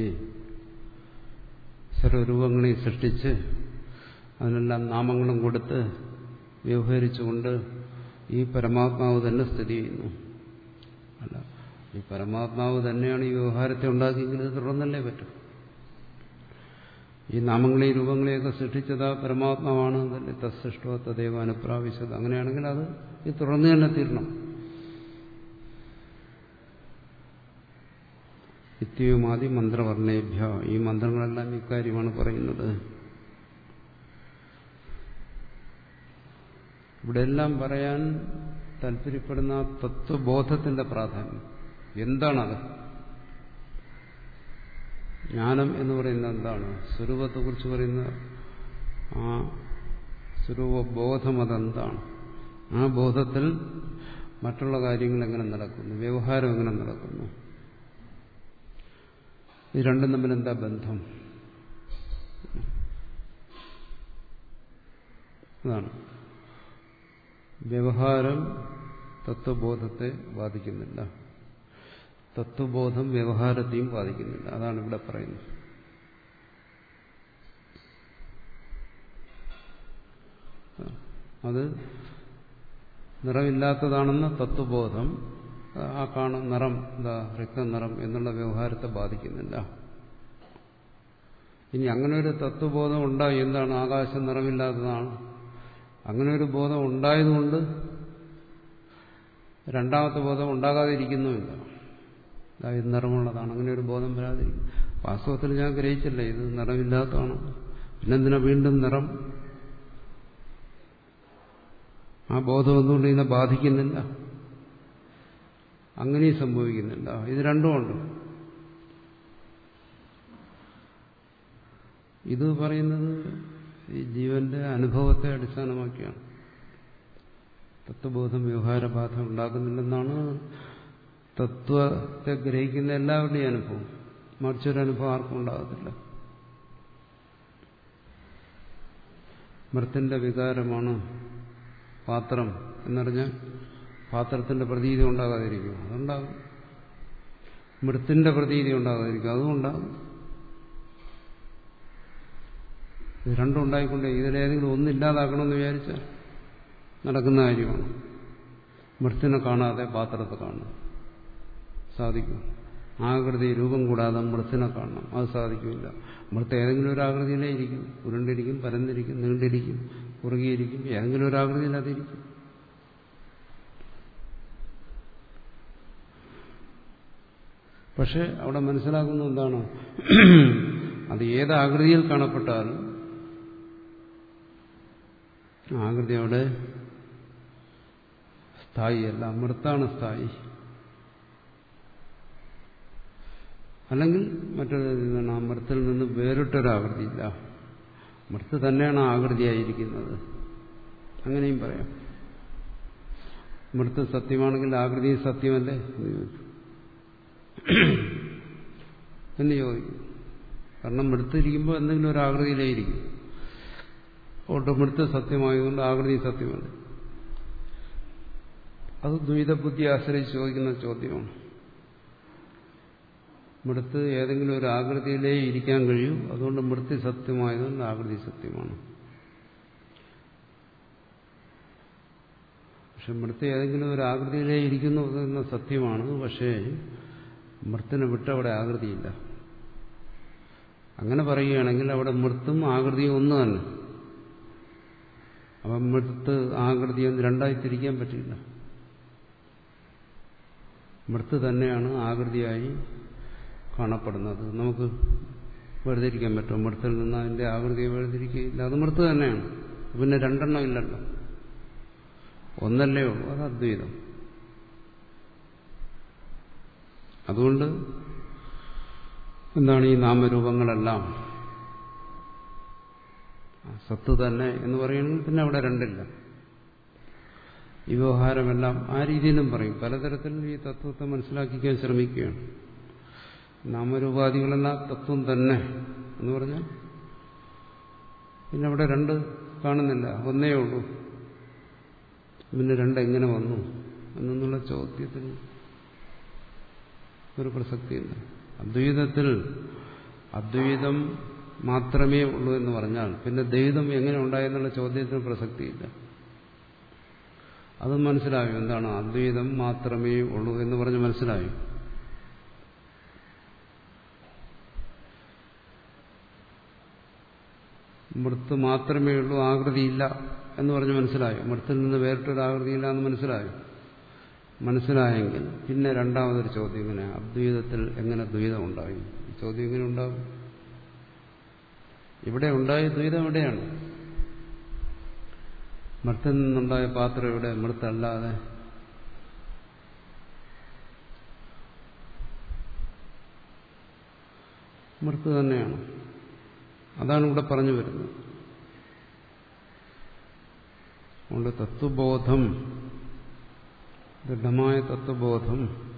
Speaker 1: സർവരൂപങ്ങളെ സൃഷ്ടിച്ച് അതിനെല്ലാം നാമങ്ങളും കൊടുത്ത് വ്യവഹരിച്ചുകൊണ്ട് ഈ പരമാത്മാവ് തന്നെ സ്ഥിതി ചെയ്യുന്നു അല്ല ഈ പരമാത്മാവ് തന്നെയാണ് ഈ വ്യവഹാരത്തെ ഉണ്ടാക്കിയെങ്കിൽ ഇത് തുടർന്നല്ലേ പറ്റും ഈ നാമങ്ങളെയും രൂപങ്ങളെയൊക്കെ സൃഷ്ടിച്ചത് ആ പരമാത്മാവാണ് തന്നെ തസ്സൃഷ്ടോ തദൈവ അനുപ്രാവശ്യത് അങ്ങനെയാണെങ്കിൽ അത് ഇത് തുടർന്ന് തന്നെ തീരണം നിത്യവുമാതി മന്ത്രവർണ്ണേഭ്യ ഈ മന്ത്രങ്ങളെല്ലാം ഇക്കാര്യമാണ് പറയുന്നത് ഇവിടെ എല്ലാം പറയാൻ താല്പര്യപ്പെടുന്ന തത്വബോധത്തിന്റെ പ്രാധാന്യം എന്താണത് ജ്ഞാനം എന്ന് പറയുന്നത് എന്താണ് സ്വരൂപത്തെക്കുറിച്ച് പറയുന്ന ആ സ്വരൂപബോധം അതെന്താണ് ആ ബോധത്തിൽ മറ്റുള്ള കാര്യങ്ങൾ എങ്ങനെ നടക്കുന്നു വ്യവഹാരം എങ്ങനെ നടക്കുന്നു ഇത് രണ്ടും തമ്മിൽ എന്താ ബന്ധം അതാണ് വ്യവഹാരം തത്വബോധത്തെ ബാധിക്കുന്നില്ല തത്വബോധം വ്യവഹാരത്തെയും ബാധിക്കുന്നില്ല അതാണ് ഇവിടെ പറയുന്നത് അത് നിറമില്ലാത്തതാണെന്ന തത്വബോധം ആ കാണും നിറം എന്താ രക്തനിറം എന്നുള്ള വ്യവഹാരത്തെ ബാധിക്കുന്നില്ല ഇനി അങ്ങനെ ഒരു തത്വബോധം ഉണ്ടായി എന്താണ് ആകാശം നിറമില്ലാത്തതാണ് അങ്ങനെ ഒരു ബോധം ഉണ്ടായതുകൊണ്ട് രണ്ടാമത്തെ ബോധം ഉണ്ടാകാതിരിക്കുന്നുമില്ല ഇത് നിറമുള്ളതാണ് അങ്ങനെ ഒരു ബോധം വരാതിരിക്കും വാസ്തവത്തിൽ ഞാൻ ഗ്രഹിച്ചില്ല ഇത് നിറമില്ലാത്തതാണ് പിന്നെന്തിനാ വീണ്ടും നിറം ആ ബോധം എന്തുകൊണ്ട് ഇതിനെ ബാധിക്കുന്നില്ല അങ്ങനെയും സംഭവിക്കുന്നില്ല ഇത് രണ്ടുമുണ്ട് ഇത് പറയുന്നത് ഈ ജീവന്റെ അനുഭവത്തെ അടിസ്ഥാനമാക്കിയാണ് തത്വബോധം വ്യവഹാരബാധ ഉണ്ടാക്കുന്നില്ലെന്നാണ് തത്വത്തെ ഗ്രഹിക്കുന്ന എല്ലാവരുടെയും അനുഭവം മറിച്ചൊരു അനുഭവം ആർക്കും ഉണ്ടാകത്തില്ല മൃത്തിന്റെ വികാരമാണ് പാത്രം എന്നറിഞ്ഞാൽ പാത്രത്തിന്റെ പ്രതീതി ഉണ്ടാകാതിരിക്കും അതുണ്ടാകും മൃത്തിന്റെ പ്രതീതി ഉണ്ടാകാതിരിക്കും അതും ഉണ്ടാകും ഇത് രണ്ടും ഉണ്ടായിക്കൊണ്ട് ഇതിലേതെങ്കിലും ഒന്നില്ലാതാക്കണമെന്ന് വിചാരിച്ചാൽ നടക്കുന്ന കാര്യമാണ് മൃത്തിനെ കാണാതെ പാത്രത്തെ കാണണം സാധിക്കും ആകൃതി രൂപം കൂടാതെ മൃത്തിനെ കാണണം അത് സാധിക്കില്ല മൃത്ത് ഏതെങ്കിലും ഒരു ആകൃതിയിലേ ഇരിക്കും ഉരുണ്ടിരിക്കും പരന്നിരിക്കും നീണ്ടിരിക്കും കുറുകിയിരിക്കും ഏതെങ്കിലും ഒരു ആകൃതിയിൽ അതിരിക്കും പക്ഷെ അവിടെ മനസ്സിലാക്കുന്ന എന്താണ് അത് ഏത് ആകൃതിയിൽ കാണപ്പെട്ടാലും ആകൃതി അവിടെ സ്ഥായിയല്ല മൃത്താണ് സ്ഥായി അല്ലെങ്കിൽ മറ്റൊരു ആ മൃത്തിൽ നിന്ന് വേറിട്ടൊരാകൃതിയില്ല മൃത്ത് തന്നെയാണ് ആകൃതിയായിരിക്കുന്നത് അങ്ങനെയും പറയാം മൃത്ത് സത്യമാണെങ്കിൽ ആകൃതി സത്യമല്ലേ എന്ന് ചോദിക്കും കാരണം മൃത്തിരിക്കുമ്പോൾ എന്തെങ്കിലും ഒരു ആകൃതിയിലായിരിക്കും അതുകൊണ്ട് മൃത്ത് സത്യമായതുകൊണ്ട് ആകൃതി സത്യമല്ല അത് ദ്വൈതബുദ്ധി ആശ്രയിച്ച് ചോദിക്കുന്ന ചോദ്യമാണ് മൃത്ത് ഏതെങ്കിലും ഒരു ആകൃതിയിലേ ഇരിക്കാൻ കഴിയും അതുകൊണ്ട് മൃത്തി സത്യമായതുകൊണ്ട് ആകൃതി സത്യമാണ് പക്ഷെ മൃത്ത് ഏതെങ്കിലും ഒരു ആകൃതിയിലേ ഇരിക്കുന്നു എന്ന സത്യമാണ് പക്ഷേ മൃത്തിനെ വിട്ടവിടെ ആകൃതിയില്ല അങ്ങനെ പറയുകയാണെങ്കിൽ അവിടെ മൃത്തും ആകൃതിയും ഒന്ന് തന്നെ അപ്പം മൃത്ത് ആകൃതി എന്ന് രണ്ടായി തിരിക്കാൻ പറ്റില്ല മൃത്ത് തന്നെയാണ് ആകൃതിയായി കാണപ്പെടുന്നത് നമുക്ക് വേർതിരിക്കാൻ പറ്റും മൃത്തിൽ നിന്ന് അതിന്റെ ആകൃതിയെ വേർതിരിക്കുകയില്ല അത് മൃത്ത് തന്നെയാണ് പിന്നെ രണ്ടെണ്ണം ഇല്ലല്ലോ ഒന്നല്ലേ ഉള്ളൂ അത് അദ്വൈതം അതുകൊണ്ട് എന്താണ് ഈ നാമരൂപങ്ങളെല്ലാം സത്ത് തന്നെ എന്ന് പറയുകയാണെങ്കിൽ പിന്നെ അവിടെ രണ്ടില്ല ഈ വ്യവഹാരമെല്ലാം ആ രീതിയിലും പറയും പലതരത്തിലും ഈ തത്വത്തെ മനസ്സിലാക്കിക്കാൻ ശ്രമിക്കുകയാണ് നാമരൂപാദികളെല്ലാം തത്വം തന്നെ എന്ന് പറഞ്ഞാൽ പിന്നെ അവിടെ രണ്ട് കാണുന്നില്ല ഒന്നേ ഉള്ളൂ പിന്നെ രണ്ട് എങ്ങനെ വന്നു എന്നുള്ള ചോദ്യത്തിന് ഒരു പ്രസക്തിയില്ല അദ്വൈതത്തിൽ അദ്വൈതം മാത്രമേ ഉള്ളൂ എന്ന് പറഞ്ഞാൽ പിന്നെ ദ്വൈതം എങ്ങനെ ഉണ്ടായെന്നുള്ള ചോദ്യത്തിന് പ്രസക്തിയില്ല അത് മനസ്സിലായോ എന്താണ് അദ്വൈതം മാത്രമേ ഉള്ളൂ എന്ന് പറഞ്ഞ് മനസ്സിലായോ മൃത്ത് മാത്രമേ ഉള്ളൂ ആകൃതിയില്ല എന്ന് പറഞ്ഞ് മനസ്സിലായോ മൃത്തിൽ നിന്ന് വേറിട്ടൊരു ആകൃതിയില്ല എന്ന് മനസ്സിലായോ മനസ്സിലായെങ്കിൽ പിന്നെ രണ്ടാമതൊരു ചോദ്യം ഇങ്ങനെ അദ്വൈതത്തിൽ എങ്ങനെ ദ്വൈതം ഉണ്ടായി ഈ ചോദ്യം എങ്ങനെ ഉണ്ടാകും ഇവിടെ ഉണ്ടായ ദ്വൈതം എവിടെയാണ് മൃത്തിൽ നിന്നുണ്ടായ പാത്രം ഇവിടെ മൃത്തല്ലാതെ മൃത്ത് തന്നെയാണ് അതാണ് ഇവിടെ പറഞ്ഞു വരുന്നത് അതുകൊണ്ട് തത്വബോധം ദൃഢമായ തത്വബോധം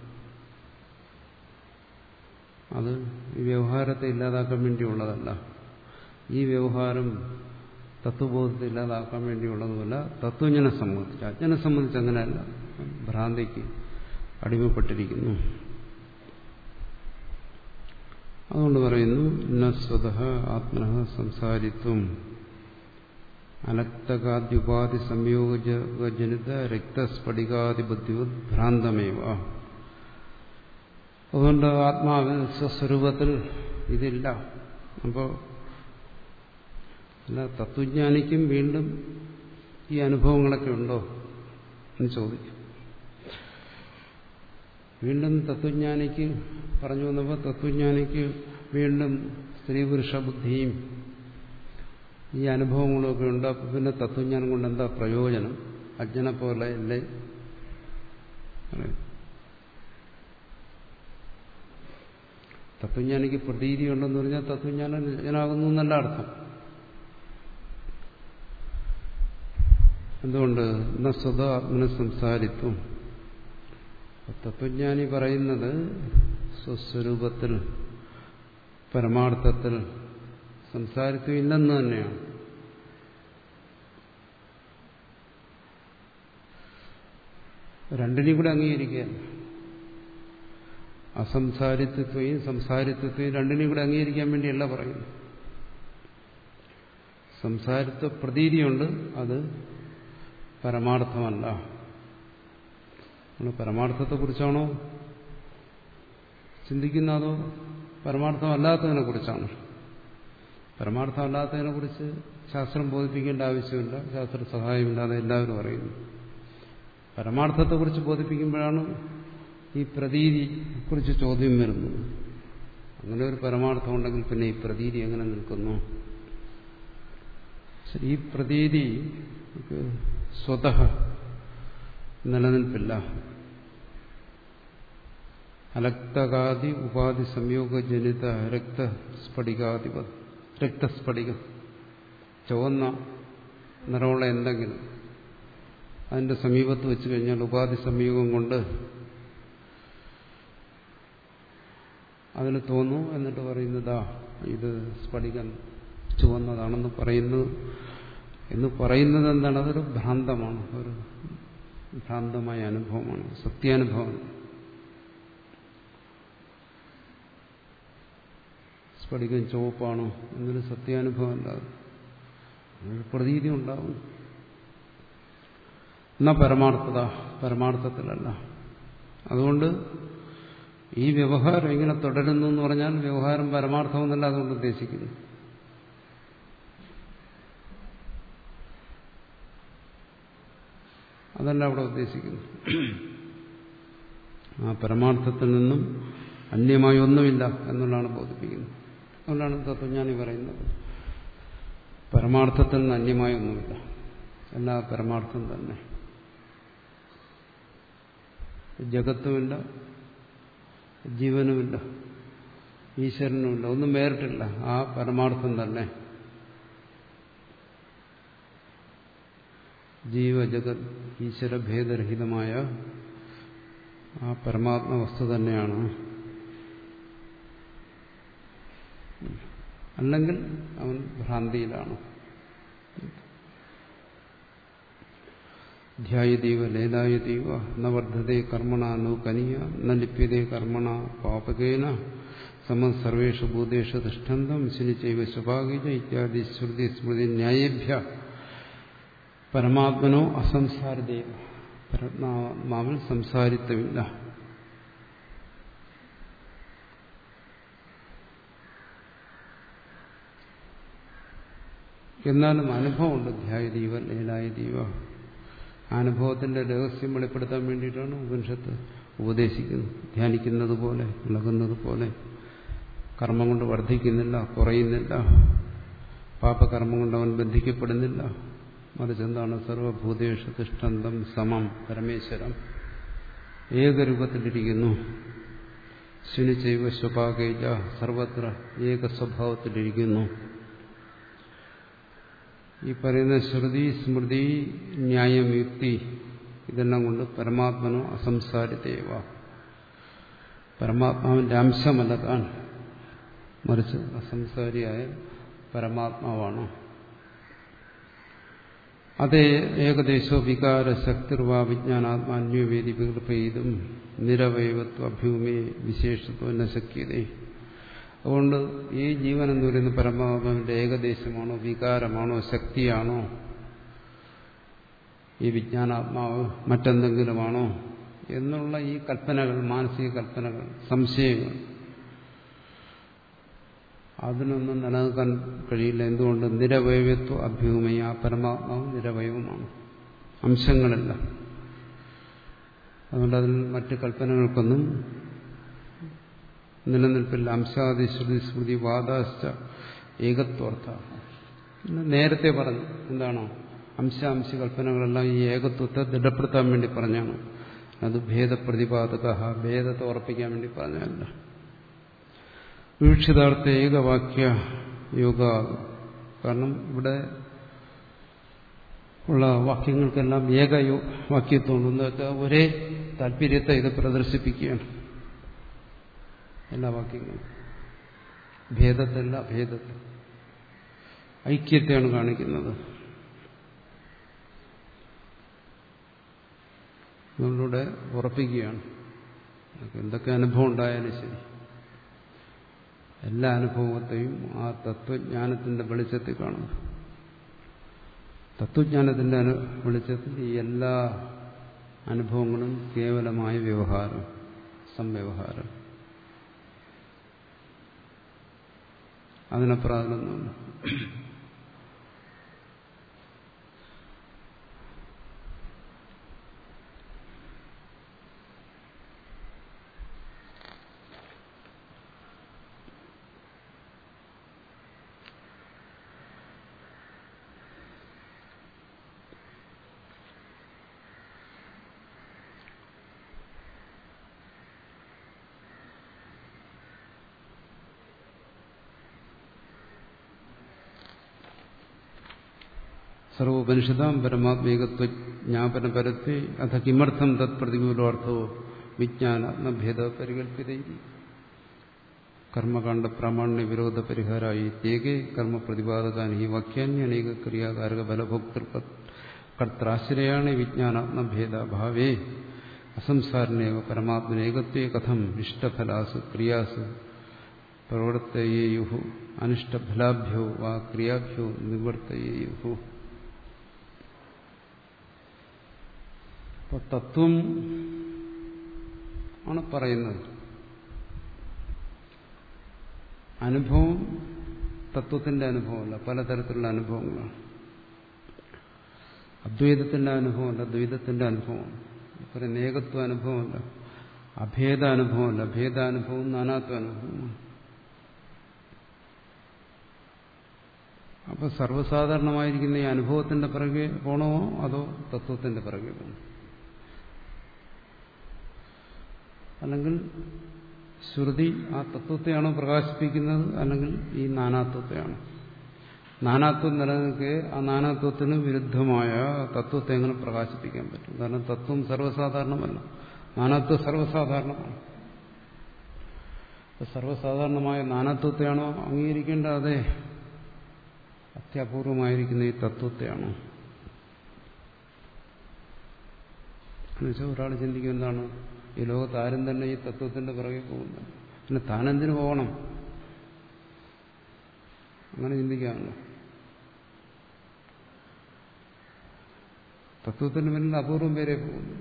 Speaker 1: അത് ഈ വ്യവഹാരത്തെ ഇല്ലാതാക്കാൻ വേണ്ടിയുള്ളതല്ല ഈ വ്യവഹാരം തത്വബോധത്തെ ഇല്ലാതാക്കാൻ വേണ്ടിയുള്ളതുമല്ല തത്വജ്ഞനെ സംബന്ധിച്ച് അജ്ഞനെ സംബന്ധിച്ച് അങ്ങനെയല്ല ഭ്രാന്തിക്ക് അടിമപ്പെട്ടിരിക്കുന്നു അതുകൊണ്ട് പറയുന്നു ന സ്വത ആത്മന സംസാരിത്വം അനക്തകാദ്യുപാധി സംയോഗജനിത രക്തസ്ഫടികാധിപത്യുവത് ഭ്രാന്തമേവ അതുകൊണ്ട് ആത്മാവിൽ സ്വസ്വരൂപത്തിൽ ഇതില്ല അപ്പോൾ അല്ല തത്വജ്ഞാനിക്കും വീണ്ടും ഈ അനുഭവങ്ങളൊക്കെ ഉണ്ടോ എന്ന് ചോദിക്കും വീണ്ടും തത്വജ്ഞാനിക്ക് പറഞ്ഞു വന്നപ്പോൾ തത്വജ്ഞാനിക്ക് വീണ്ടും സ്ത്രീ പുരുഷ ബുദ്ധിയും ഈ അനുഭവങ്ങളൊക്കെ ഉണ്ട് അപ്പം പിന്നെ തത്വജ്ഞാനം കൊണ്ട് എന്താ പ്രയോജനം അജ്ഞനെ പോലെ അല്ലേ തത്വജ്ഞാനിക്ക് പ്രതീതി ഉണ്ടെന്ന് പറഞ്ഞാൽ തത്വജ്ഞാനം ജനാകുന്നു എന്നല്ല അർത്ഥം എന്തുകൊണ്ട് എന്ന സ്വത ആത്മന സംസാരിത്വം തത്വജ്ഞാനി പറയുന്നത് സ്വസ്വരൂപത്തിൽ പരമാർത്ഥത്തിൽ സംസാരിത്വം ഇല്ലെന്ന് തന്നെയാണ് രണ്ടിനെയും കൂടെ അംഗീകരിക്കുക അസംസാരിത്വത്വയും സംസാരിത്വത്വയും രണ്ടിനെയും കൂടെ അംഗീകരിക്കാൻ വേണ്ടിയല്ല പറയുന്നു സംസാരിത്വ പ്രതീതിയുണ്ട് അത് പരമാർത്ഥമല്ല നമ്മൾ പരമാർത്ഥത്തെക്കുറിച്ചാണോ ചിന്തിക്കുന്ന അതോ പരമാർത്ഥമല്ലാത്തതിനെ കുറിച്ചാണ് പരമാർത്ഥമല്ലാത്തതിനെ കുറിച്ച് ശാസ്ത്രം ബോധിപ്പിക്കേണ്ട ആവശ്യമില്ല ശാസ്ത്ര സഹായമില്ലാതെ എല്ലാവരും അറിയുന്നു പരമാർത്ഥത്തെക്കുറിച്ച് ബോധിപ്പിക്കുമ്പോഴാണ് ഈ പ്രതീതി കുറിച്ച് ചോദ്യം വരുന്നത് അങ്ങനെ ഒരു പരമാർത്ഥം ഉണ്ടെങ്കിൽ പിന്നെ ഈ പ്രതീതി എങ്ങനെ നിൽക്കുന്നു ശരി ഈ പ്രതീതി സ്വത നിലനിൽപ്പില്ല അലക്തകാദി ഉപാധി സംയോഗജനിത രക്തസ്ഫടികാധിപ രക്തസ്ഫടികം ചുവന്ന നിറമുള്ള എന്തെങ്കിലും അതിന്റെ സമീപത്ത് വെച്ച് കഴിഞ്ഞാൽ ഉപാധി സംയോഗം കൊണ്ട് അതിന് തോന്നു എന്നിട്ട് പറയുന്നതാ ഇത് സ്ഫടികം ചുവന്നതാണെന്ന് പറയുന്നത് എന്ന് പറയുന്നത് എന്താണ് അതൊരു ഭ്രാന്തമാണ് ഒരു ഭ്രാന്തമായ അനുഭവമാണ് സത്യാനുഭവം സ്ഫടികം ചുവപ്പാണോ എന്നൊരു സത്യാനുഭവം അല്ലാതെ ഒരു പ്രതീതി ഉണ്ടാവും എന്നാ പരമാർത്ഥത പരമാർത്ഥത്തിലല്ല അതുകൊണ്ട് ഈ വ്യവഹാരം എങ്ങനെ തുടരുന്നു എന്ന് പറഞ്ഞാൽ വ്യവഹാരം പരമാർത്ഥമെന്നല്ല അതുകൊണ്ട് ഉദ്ദേശിക്കുന്നു അതല്ല അവിടെ ഉദ്ദേശിക്കുന്നു ആ പരമാർത്ഥത്തിൽ നിന്നും അന്യമായി ഒന്നുമില്ല എന്നുള്ളതാണ് ബോധിപ്പിക്കുന്നത് അതുകൊണ്ടാണ് തത്വജ്ഞാനി പറയുന്നത് പരമാർത്ഥത്തിൽ നിന്ന് അന്യമായി ഒന്നുമില്ല എല്ലാ പരമാർത്ഥം തന്നെ ജഗത്തുമില്ല ജീവനുമില്ല ഈശ്വരനുമില്ല ഒന്നും വേറിട്ടില്ല ആ പരമാർത്ഥം തന്നെ ജീവജഗത് ഈശ്വരഭേദരഹിതമായ ആ പരമാത്മ വസ്തു തന്നെയാണ് അല്ലെങ്കിൽ അവൻ ഭ്രാന്തിയിലാണ് ധ്യായതീവ ലേലായതീവ ന വർദ്ധതേ കർമ്മണ നൂകനീയ ന ലിപ്യതേ കർമ്മണ പാപകേന സമ സർവേഷു ഭൂതേഷു തിഷ്ഠന്തം ശനിച്ചൈവ സ്വഭാഗിക ഇത്യാദി ശ്രുതി സ്മൃതി ന്യായേഭ്യ പരമാത്മനോ അസംസാരിതേവ പരമാത്മാവിൽ സംസാരിത്വമില്ല എന്നാലും അനുഭവമുണ്ട് ധ്യായദീവ ലീലായദീവ അനുഭവത്തിന്റെ രഹസ്യം വെളിപ്പെടുത്താൻ വേണ്ടിയിട്ടാണ് ഉപനിഷത്ത് ഉപദേശിക്കുന്നത് ധ്യാനിക്കുന്നത് പോലെ ഇളകുന്നത് പോലെ കർമ്മം കൊണ്ട് വർദ്ധിക്കുന്നില്ല കുറയുന്നില്ല പാപകർമ്മം കൊണ്ട് അവൻ ബന്ധിക്കപ്പെടുന്നില്ല മറിച്ച് എന്താണ് സർവഭൂതേഷു തിഷ്ടന്തം സമം പരമേശ്വരം ഏകരൂപത്തിലിരിക്കുന്നു ശുനിച്ചൈവ സ്വപാകേജ സർവത്ര ഏക സ്വഭാവത്തിലിരിക്കുന്നു ഈ പറയുന്ന ശ്രുതി സ്മൃതി ന്യായം യുക്തി ഇതെല്ലാം കൊണ്ട് പരമാത്മനോ അസംസാരിതേവ പരമാത്മാവിന്റെ അംശമല്ല താൻ മറിച്ച് അസംസാരിയായ പരമാത്മാവാണ് അതേ ഏകദേശോ വികാര ശക്തിർവാ വിജ്ഞാനാത്മാന്യവേദി വികൃപയിതും നിരവയവത്വ അഭ്യൂമേ വിശേഷത്വ നശക്യതേ അതുകൊണ്ട് ഈ ജീവൻ എന്ന് പറയുന്ന പരമാത്മാവിന്റെ ഏകദേശമാണോ വികാരമാണോ ശക്തിയാണോ ഈ വിജ്ഞാനാത്മാവ് മറ്റെന്തെങ്കിലുമാണോ എന്നുള്ള ഈ കൽപ്പനകൾ മാനസിക കൽപ്പനകൾ സംശയങ്ങൾ അതിനൊന്നും നിലനിൽക്കാൻ കഴിയില്ല എന്തുകൊണ്ട് നിരവയവത്വ അഭ്യൂമയ ആ പരമാത്മാവ് നിരവയവുമാണ് അംശങ്ങളല്ല അതുകൊണ്ട് അതിൽ മറ്റ് കൽപ്പനകൾക്കൊന്നും നിലനിൽപ്പില്ല അംശാദി ശ്രുതി സ്മൃതി വാദാശ്ച ഏകത്വർത്ഥ നേരത്തെ പറഞ്ഞു എന്താണോ അംശാംശ കൽപ്പനകളെല്ലാം ഈ ഏകത്വത്തെ ദൃഢപ്പെടുത്താൻ വേണ്ടി പറഞ്ഞാണ് അത് ഭേദപ്രതിപാദക ഭേദത്തെ ഉറപ്പിക്കാൻ വേണ്ടി പറഞ്ഞതല്ല വീക്ഷിതാർത്ഥ ഏകവാക്യ യോഗ കാരണം ഇവിടെ ഉള്ള വാക്യങ്ങൾക്കെല്ലാം ഏക വാക്യത്വമുണ്ട് എന്ന് വെച്ചാൽ ഒരേ താല്പര്യത്തെ ഇത് പ്രദർശിപ്പിക്കുകയാണ് എല്ലാ വാക്യങ്ങളും ഭേദത്തല്ല ഭേദത്തെ ഐക്യത്തെയാണ് കാണിക്കുന്നത് നമ്മളിവിടെ ഉറപ്പിക്കുകയാണ് എന്തൊക്കെ അനുഭവം ഉണ്ടായാലും ശരി എല്ലാ അനുഭവത്തെയും ആ തത്വജ്ഞാനത്തിന്റെ വെളിച്ചത്തിൽ കാണുക തത്വജ്ഞാനത്തിന്റെ അനു വെളിച്ചത്തിൽ ഈ എല്ലാ അനുഭവങ്ങളും കേവലമായ വ്യവഹാരം സംവ്യവഹാരം അതിനപ്പുറം അതിനൊന്നുമില്ല സർവോപനിഷതാം പരമാത്മേകത്വ ജ്ഞാപനപരത്തെ അഥ കിമർത്ഥം തത് പ്രതികൂലാർത്ഥോ വിജ്ഞാനാത്മഭേദ പരികല്പിത കർമ്മകാണ്ഡ പ്രാമാണ്യ വിരോധ പരിഹാരമായി തേകെ കർമ്മ പ്രതിപാദകാനി ഈ വാക്യാന്യ അനേക ക്രിയാകാരക ബലഭോക്തൃ കർത്താശ്രയാണ് വിജ്ഞാനാത്മഭേദഭാവേ അസംസാരനേവ പരമാത്മനേകത്വേ കഥം ഇഷ്ടഫലാസു ക്രിയാസു പ്രവർത്തയേയു അനിഷ്ടഫലാഭ്യോ വാ ക്രിയാഭ്യോ നിവർത്തയേയു അപ്പൊ തത്വം ആണ് പറയുന്നത് അനുഭവം തത്വത്തിന്റെ അനുഭവമല്ല പലതരത്തിലുള്ള അനുഭവങ്ങളാണ് അദ്വൈതത്തിന്റെ അനുഭവമല്ല ദ്വൈതത്തിന്റെ അനുഭവമാണ് പറയുന്ന ഏകത്വ അനുഭവമല്ല അഭേദ അനുഭവമല്ല ഭേദാനുഭവം നാനാത്വ അനുഭവമാണ് അപ്പൊ സർവ്വസാധാരണമായിരിക്കുന്ന ഈ അനുഭവത്തിന്റെ പിറകെ പോണോ അതോ തത്വത്തിന്റെ പിറകെ പോകണോ അല്ലെങ്കിൽ ശ്രുതി ആ തത്വത്തെയാണോ പ്രകാശിപ്പിക്കുന്നത് അല്ലെങ്കിൽ ഈ നാനാത്വത്തെയാണോ നാനാത്വം നിലനിൽക്കെ ആ നാനാത്വത്തിന് വിരുദ്ധമായ തത്വത്തെ എങ്ങനെ പ്രകാശിപ്പിക്കാൻ പറ്റും കാരണം തത്വം സർവ്വസാധാരണമല്ല നാനാത്വം സർവ്വസാധാരണമാണ് സർവ്വസാധാരണമായ നാനാത്വത്തെയാണോ അംഗീകരിക്കേണ്ടത് അതെ അത്യപൂർവമായിരിക്കുന്ന ഈ തത്വത്തെയാണോ എന്നുവെച്ചാൽ ഒരാൾ ചിന്തിക്കും എന്താണ് ഈ ലോകത്ത് ആരും തന്നെ ഈ തത്വത്തിന്റെ പിറകെ പോകുന്നത് പിന്നെ താനെന്തിനു പോകണം അങ്ങനെ ചിന്തിക്കാമല്ലോ തത്വത്തിന് പിന്നിൽ അപൂർവം പേരെ പോകുന്നു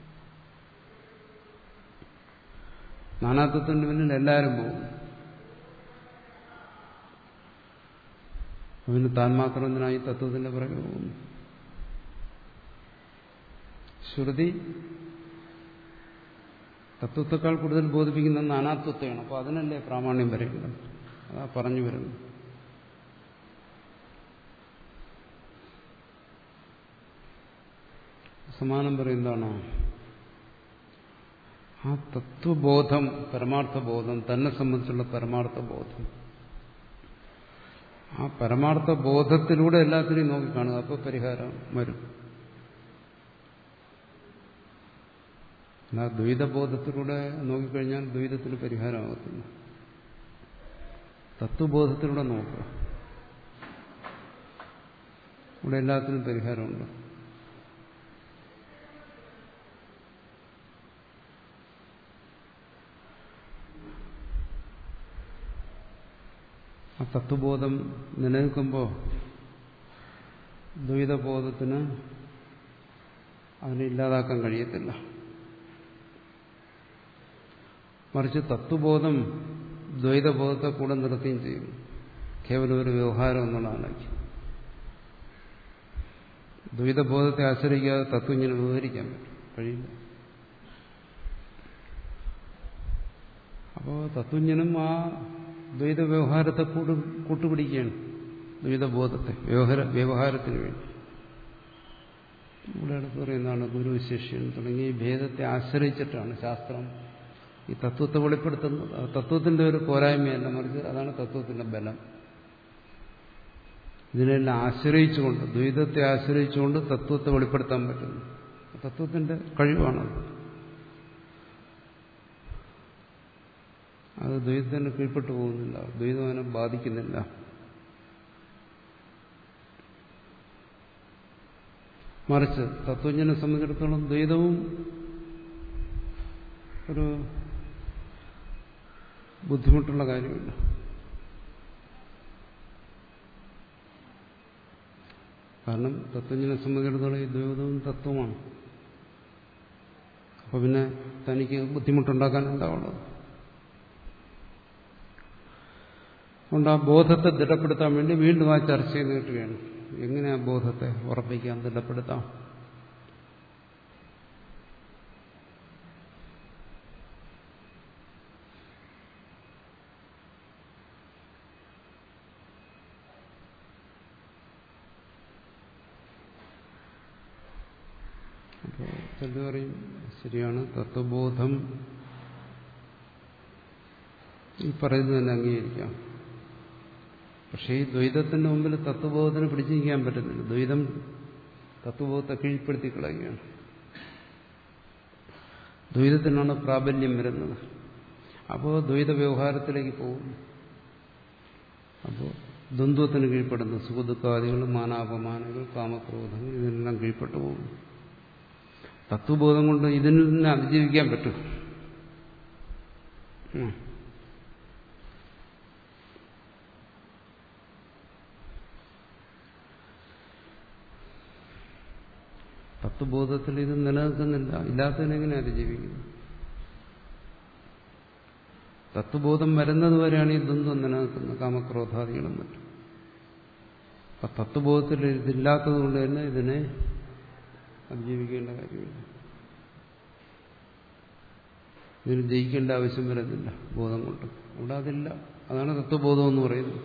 Speaker 1: നാനാത്വത്തിന് പിന്നിൽ എല്ലാവരും പോകുന്നു അവന് താൻ മാത്രം എന്തിനായി തത്വത്തിന്റെ പിറകെ പോകുന്നു ശ്രുതി തത്വത്തെക്കാൾ കൂടുതൽ ബോധിപ്പിക്കുന്ന നാനാത്വത്തെയാണ് അപ്പോൾ അതിനല്ലേ പ്രാമാണ്യം വരയ്ക്കുന്നത് അതാ പറഞ്ഞു വരുന്നത് സമാനം പറയുന്നതാണോ ആ തത്വബോധം പരമാർത്ഥ ബോധം തന്നെ സംബന്ധിച്ചുള്ള പരമാർത്ഥ ബോധം ആ പരമാർത്ഥ ബോധത്തിലൂടെ എല്ലാത്തിനെയും നോക്കിക്കാണുക അപ്പോൾ പരിഹാരം വരും എന്നാൽ ദ്വൈതബോധത്തിലൂടെ നോക്കിക്കഴിഞ്ഞാൽ ദ്വൈതത്തിന് പരിഹാരമാകത്തില്ല തത്വബോധത്തിലൂടെ നോക്കുക ഇവിടെ എല്ലാത്തിനും പരിഹാരമുണ്ട് ആ തത്വബോധം നിലനിൽക്കുമ്പോൾ ദ്വൈതബോധത്തിന് അതിനെ ഇല്ലാതാക്കാൻ കഴിയത്തില്ല മറിച്ച് തത്വബോധം ദ്വൈതബോധത്തെ കൂടെ നിർത്തുകയും ചെയ്യും കേവലം ഒരു വ്യവഹാരം എന്നുള്ളതാണ് ദ്വൈതബോധത്തെ ആശ്രയിക്കാതെ തത്വം ഇങ്ങനെ വിവരിക്കാൻ പറ്റും കഴിയില്ല അപ്പോൾ തത്വജ്ഞനും ആ ദ്വൈത വ്യവഹാരത്തെ കൂട്ട് കൂട്ടുപിടിക്കുകയാണ് ദ്വൈതബോധത്തെ വ്യവഹാര വ്യവഹാരത്തിന് വേണ്ടി ഇവിടെ അടുത്ത് പറയുന്നതാണ് ഗുരു ശിഷ്യൻ തുടങ്ങി ഈ ഭേദത്തെ ആശ്രയിച്ചിട്ടാണ് ശാസ്ത്രം ഈ തത്വത്തെ വെളിപ്പെടുത്തുന്നത് തത്വത്തിന്റെ ഒരു പോരായ്മയല്ല മറിച്ച് അതാണ് തത്വത്തിന്റെ ബലം ഇതിനെല്ലാം ആശ്രയിച്ചുകൊണ്ട് ദ്വൈതത്തെ ആശ്രയിച്ചുകൊണ്ട് തത്വത്തെ വെളിപ്പെടുത്താൻ പറ്റുന്നു തത്വത്തിന്റെ കഴിവാണത് അത് ദ്വൈതത്തിന് കീഴ്പ്പെട്ടു പോകുന്നില്ല ദ്വൈതം അതിനെ ബാധിക്കുന്നില്ല മറിച്ച് തത്വജ്ഞനെ സംബന്ധിച്ചിടത്തോളം ദ്വൈതവും ഒരു ബുദ്ധിമുട്ടുള്ള കാര്യമില്ല കാരണം തത്വജ്ഞനെ സംബന്ധിച്ചിടത്തോളം ഈ ദ്വൈതവും തത്വമാണ് അപ്പൊ പിന്നെ തനിക്ക് ബുദ്ധിമുട്ടുണ്ടാക്കാൻ എന്താ ഉള്ളത് അതുകൊണ്ട് ആ ബോധത്തെ ദൃഢപ്പെടുത്താൻ വേണ്ടി വീണ്ടും ആ ചർച്ച ചെയ്ത് കിട്ടുകയാണ് എങ്ങനെ ആ ബോധത്തെ ഉറപ്പിക്കാം ദൃഢപ്പെടുത്താം അപ്പോൾ ചിലർ പറയും ശരിയാണ് തത്വബോധം ഈ പറയുന്നത് തന്നെ അംഗീകരിക്കാം പക്ഷേ ഈ ദ്വൈതത്തിന്റെ മുമ്പിൽ തത്വബോധത്തിന് പിടിച്ചിരിക്കാൻ പറ്റുന്നില്ല ദ്വൈതം തത്വബോധത്തെ കീഴ്പ്പെടുത്തി കളയുകയാണ് ദ്വൈതത്തിനാണ് പ്രാബല്യം വരുന്നത് അപ്പോൾ ദ്വൈത വ്യവഹാരത്തിലേക്ക് പോകും അപ്പോൾ ദ്വന്ദ്വത്തിന് കീഴ്പ്പെടുന്നു സുഖദുഃഖാദികൾ മാനാപമാനങ്ങൾ കാമക്രോധങ്ങൾ ഇതിനെല്ലാം കീഴ്പ്പെട്ടു പോകും തത്വബോധം കൊണ്ട് ഇതിൽ നിന്ന് അതിജീവിക്കാൻ പറ്റും തത്വബോധത്തിൽ ഇത് നിലനിൽക്കുന്നില്ല ഇല്ലാത്തതിനെങ്ങനെ അതിജീവിക്കുന്നു തത്വബോധം വരുന്നത് വരെയാണ് ഈ ദ്വന്ദ്വം നിലനിൽക്കുന്നത് കാമക്രോധാദികളും മറ്റും അപ്പൊ തത്വബോധത്തിൽ ഇതില്ലാത്തത് കൊണ്ട് തന്നെ ഇതിനെ അതിജീവിക്കേണ്ട കാര്യമില്ല ഇതിന് ജയിക്കേണ്ട ആവശ്യം വരുന്നില്ല ബോധം കൊണ്ട് അവിടെ അതില്ല അതാണ് തത്വബോധം എന്ന് പറയുന്നത്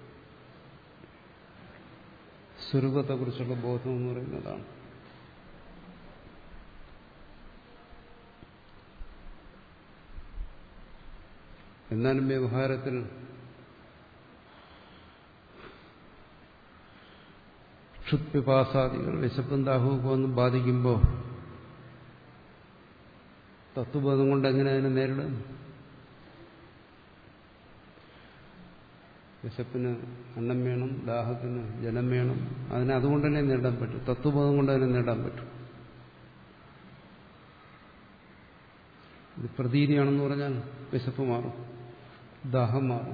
Speaker 1: സ്വരൂപത്തെക്കുറിച്ചുള്ള ബോധം എന്ന് പറയുന്നതാണ് എന്നാലും വ്യവഹാരത്തിൽ ക്ഷുത്പിപാസാദികൾ വിശപ്പും ദാഹവും ഒന്ന് ബാധിക്കുമ്പോൾ തത്വബോധം കൊണ്ട് എങ്ങനെ അതിനെ നേരിടും വിശപ്പിന് അന്നം വേണം ദാഹത്തിന് ജലം വേണം അതിനെ അതുകൊണ്ട് തന്നെ നേടാൻ പറ്റും തത്വബോധം കൊണ്ട് അതിനെ നേടാൻ പറ്റും ഇത് പ്രതീതിയാണെന്ന് പറഞ്ഞാൽ വിശപ്പ് മാറും ദാഹം മാറും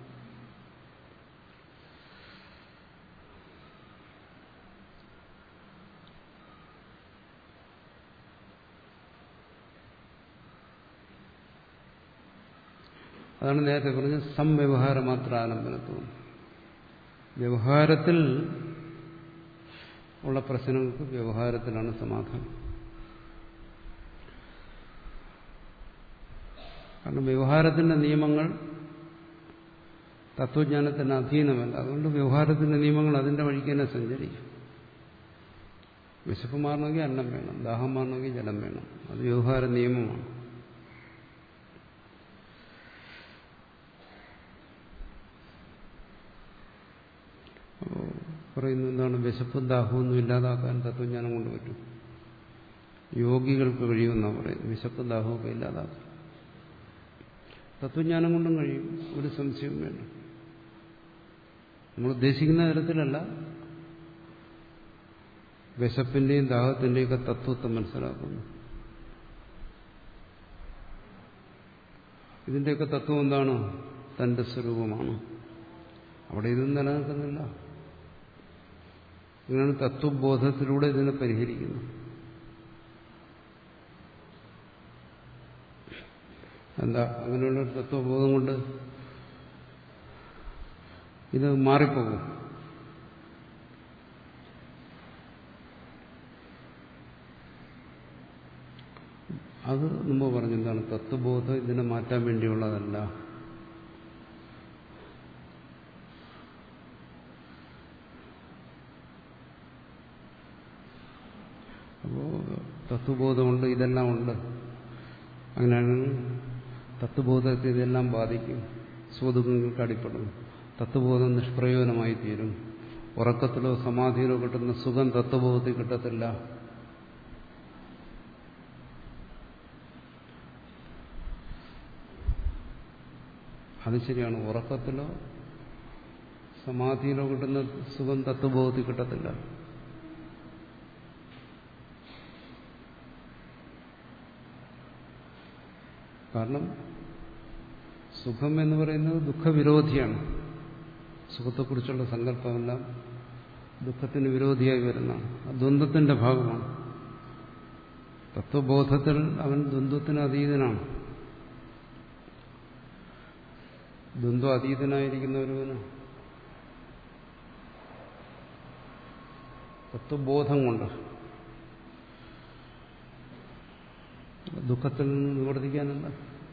Speaker 1: അതാണ് നേരത്തെ പറഞ്ഞ സംവ്യവഹാര മാത്ര ആലംബനത്വം വ്യവഹാരത്തിൽ ഉള്ള പ്രശ്നങ്ങൾക്ക് വ്യവഹാരത്തിലാണ് സമാധാനം കാരണം വ്യവഹാരത്തിന്റെ നിയമങ്ങൾ തത്വജ്ഞാനത്തിന് അധീനമല്ല അതുകൊണ്ട് വ്യവഹാരത്തിന്റെ നിയമങ്ങൾ അതിന്റെ വഴിക്ക് തന്നെ സഞ്ചരിക്കും വിശപ്പ് മാറണമെങ്കിൽ അന്നം വേണം ദാഹം മാറണമെങ്കിൽ ജലം വേണം അത് വ്യവഹാര നിയമമാണ് പറയുന്നു എന്താണ് വിശപ്പും ദാഹവും ഒന്നും ഇല്ലാതാക്കാൻ തത്വജ്ഞാനം കൊണ്ട് പറ്റും യോഗികൾക്ക് കഴിയുമെന്നാണ് പറയുന്നത് വിശപ്പ് ദാഹമൊക്കെ ഇല്ലാതാക്കും തത്വജ്ഞാനം കൊണ്ടും കഴിയും ഒരു സംശയവും വേണ്ട നമ്മൾ ഉദ്ദേശിക്കുന്ന തരത്തിലല്ല വിശപ്പിന്റെയും ദാഹത്തിന്റെയും ഒക്കെ തത്വത്തെ മനസ്സിലാക്കുന്നു ഇതിന്റെയൊക്കെ തത്വം എന്താണ് തന്റെ സ്വരൂപമാണ് അവിടെ ഇതൊന്നും നിലനിൽക്കുന്നില്ല ഇങ്ങനെ തത്വബോധത്തിലൂടെ ഇതിനെ പരിഹരിക്കുന്നു എന്താ അങ്ങനെയുള്ള ഒരു തത്വബോധം കൊണ്ട് ഇത് മാറിപ്പോകും അത് മുമ്പ് പറഞ്ഞെന്താണ് തത്വബോധം ഇതിനെ മാറ്റാൻ വേണ്ടിയുള്ളതല്ല അപ്പോ തത്വബോധമുണ്ട് ഇതെല്ലാം ഉണ്ട് അങ്ങനെയാണെങ്കിൽ തത്വബോധത്തെ ഇതെല്ലാം ബാധിക്കും സ്വതുക്കങ്ങൾക്ക് അടിപ്പെടും തത്വബോധം നിഷ്പ്രയോജനമായി തീരും ഉറക്കത്തിലോ സമാധിയിലോ കിട്ടുന്ന സുഖം തത്വബോധത്തിൽ കിട്ടത്തില്ല അത് ശരിയാണ് ഉറക്കത്തിലോ സമാധിയിലോ കിട്ടുന്ന സുഖം തത്വബോധത്തിൽ കിട്ടത്തില്ല കാരണം സുഖം എന്ന് പറയുന്നത് ദുഃഖവിരോധിയാണ് സുഖത്തെക്കുറിച്ചുള്ള സങ്കല്പമെല്ലാം ദുഃഖത്തിന് വിരോധിയായി വരുന്നതാണ് ദ്വന്ദ്വത്തിന്റെ ഭാഗമാണ് തത്വബോധത്തിൽ അവൻ ദ്വന്ദ്വത്തിന് അതീതനാണ് ദ്വന്ദ്വ അതീതനായിരിക്കുന്ന ഒരുവന് തത്വബോധം കൊണ്ട് ദുഃഖത്തിൽ നിന്ന് നിവർത്തിക്കാനല്ല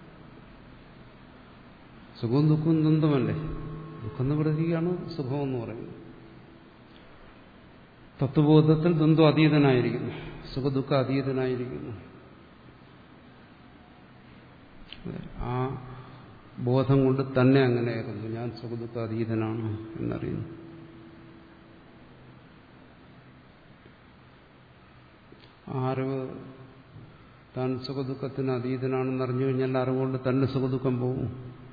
Speaker 1: സുഖവും ദുഃഖവും ദ്വന്ദ്വമല്ലേ ദുഃഖം നിവർത്തിക്കുകയാണ് സുഖമെന്ന് പറയുന്നത് തത്വബോധത്തിൽ ദ്വന്ദ്വ അതീതനായിരിക്കുന്നു സുഖദുഃഖ അതീതനായിരിക്കുന്നു ആ ബോധം കൊണ്ട് തന്നെ അങ്ങനെയായിരുന്നു ഞാൻ സുഖദുഃഖ അതീതനാണ് എന്നറിയുന്നു ആ അറിവ് താൻ സുഖദുഃഖത്തിന് അതീതനാണെന്ന് അറിഞ്ഞു കഴിഞ്ഞാൽ അറിവുകൊണ്ട് തന്നെ സുഖദുഃഖം പോകും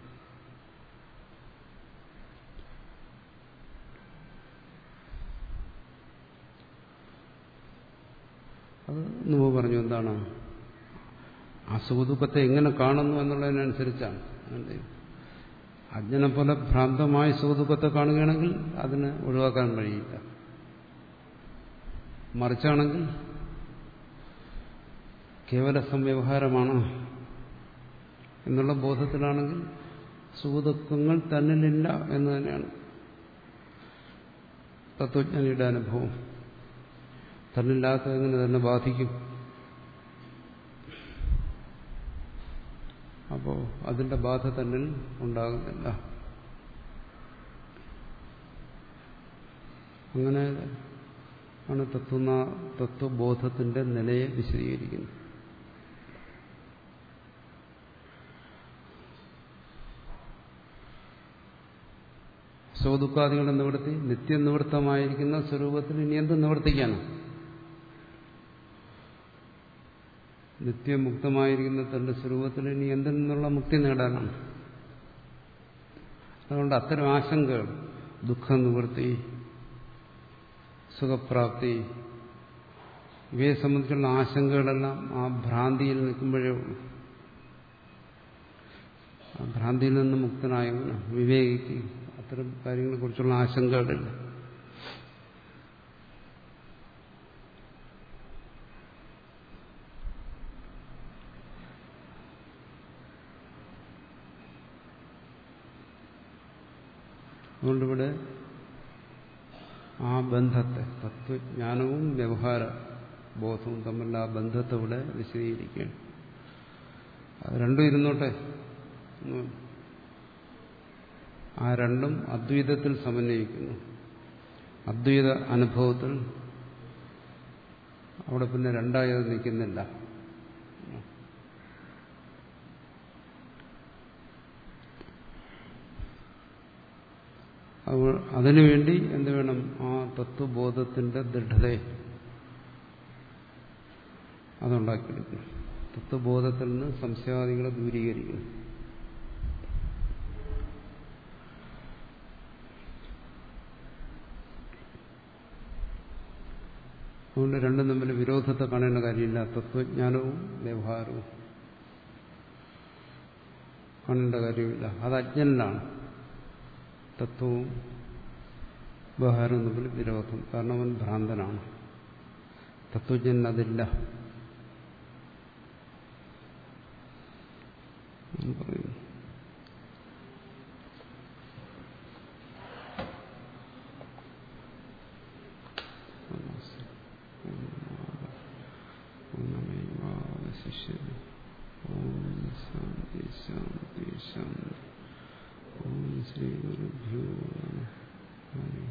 Speaker 1: അത് മുമ്പ് പറഞ്ഞു എന്താണ് ആ സുഖദുഃഖത്തെ എങ്ങനെ കാണുന്നു എന്നുള്ളതിനനുസരിച്ചാണ് അതിൻ്റെ അജ്ഞനെ പോലെ ഭ്രാന്തമായി സുഖദുഃഖത്തെ കാണുകയാണെങ്കിൽ അതിന് ഒഴിവാക്കാൻ കഴിയില്ല മറിച്ചാണെങ്കിൽ കേവല സംവ്യവഹാരമാണ് എന്നുള്ള ബോധത്തിലാണെങ്കിൽ സുഖദുഃഖങ്ങൾ തന്നിലില്ല എന്ന് തന്നെയാണ് തത്വജ്ഞാനിയുടെ അനുഭവം തന്നില്ലാത്തതെങ്ങനെ തന്നെ ബാധിക്കും അപ്പോൾ അതിന്റെ ബാധ തന്നിൽ ഉണ്ടാകുന്നില്ല അങ്ങനെ ആണ് തത്വ തത്വബോധത്തിന്റെ നിലയെ വിശദീകരിക്കുന്നത് സ്വദുഃഖാദികളെ നിവർത്തി നിത്യനിവൃത്തമായിരിക്കുന്ന സ്വരൂപത്തിൽ ഇനി എന്ത് നിവർത്തിക്കാനാണ് നിത്യമുക്തമായിരിക്കുന്ന തന്റെ സ്വരൂപത്തിൽ ഇനി എന്തിൽ നിന്നുള്ള മുക്തി നേടാനാണ് അതുകൊണ്ട് അത്തരം ആശങ്കകൾ ദുഃഖനിവൃത്തി സുഖപ്രാപ്തി ഇവയെ സംബന്ധിച്ചുള്ള ആശങ്കകളെല്ലാം ആ ഭ്രാന്തിയിൽ നിൽക്കുമ്പോഴേ ഉള്ളൂ ആ ഭ്രാന്തിയിൽ നിന്ന് മുക്തനായവന് വിവേകിക്ക് അത്തരം കാര്യങ്ങളെക്കുറിച്ചുള്ള ആശങ്കകളില്ല അതുകൊണ്ടിവിടെ ആ ബന്ധത്തെ തത്വജ്ഞാനവും വ്യവഹാര ബോധവും തമ്മിലുള്ള ആ ബന്ധത്തെ ഇവിടെ വിശദീകരിക്കുകയാണ് അത് രണ്ടും ഇരുന്നോട്ടെ ആ രണ്ടും അദ്വൈതത്തിൽ സമന്വയിക്കുന്നു അദ്വൈത അനുഭവത്തിൽ അവിടെ പിന്നെ രണ്ടായത് നിൽക്കുന്നില്ല അതിനുവേണ്ടി എന്ത് വേണം ആ തത്വബോധത്തിന്റെ ദൃഢതയെ അതുണ്ടാക്കിയെടുക്കണം തത്വബോധത്തിൽ നിന്ന് സംശയാദികളെ ദൂരീകരിക്കണം അതുകൊണ്ട് രണ്ടും തമ്മിൽ വിരോധത്തെ കാണേണ്ട കാര്യമില്ല തത്വജ്ഞാനവും വ്യവഹാരവും കാണേണ്ട കാര്യമില്ല അത് അജ്ഞനിലാണ് തത്വവും വ്യവഹാരവും തമ്മിൽ വിരോധം കാരണം അവൻ ഭ്രാന്തനാണ് തത്വജ്ഞൻ അതില്ല പറയുന്നു ശിഷ്യന് ഓം ശാന്തി ശാന്തി ശാന്തി ഓം ശ്രീ ഗുരുഭ്യോ നമഃ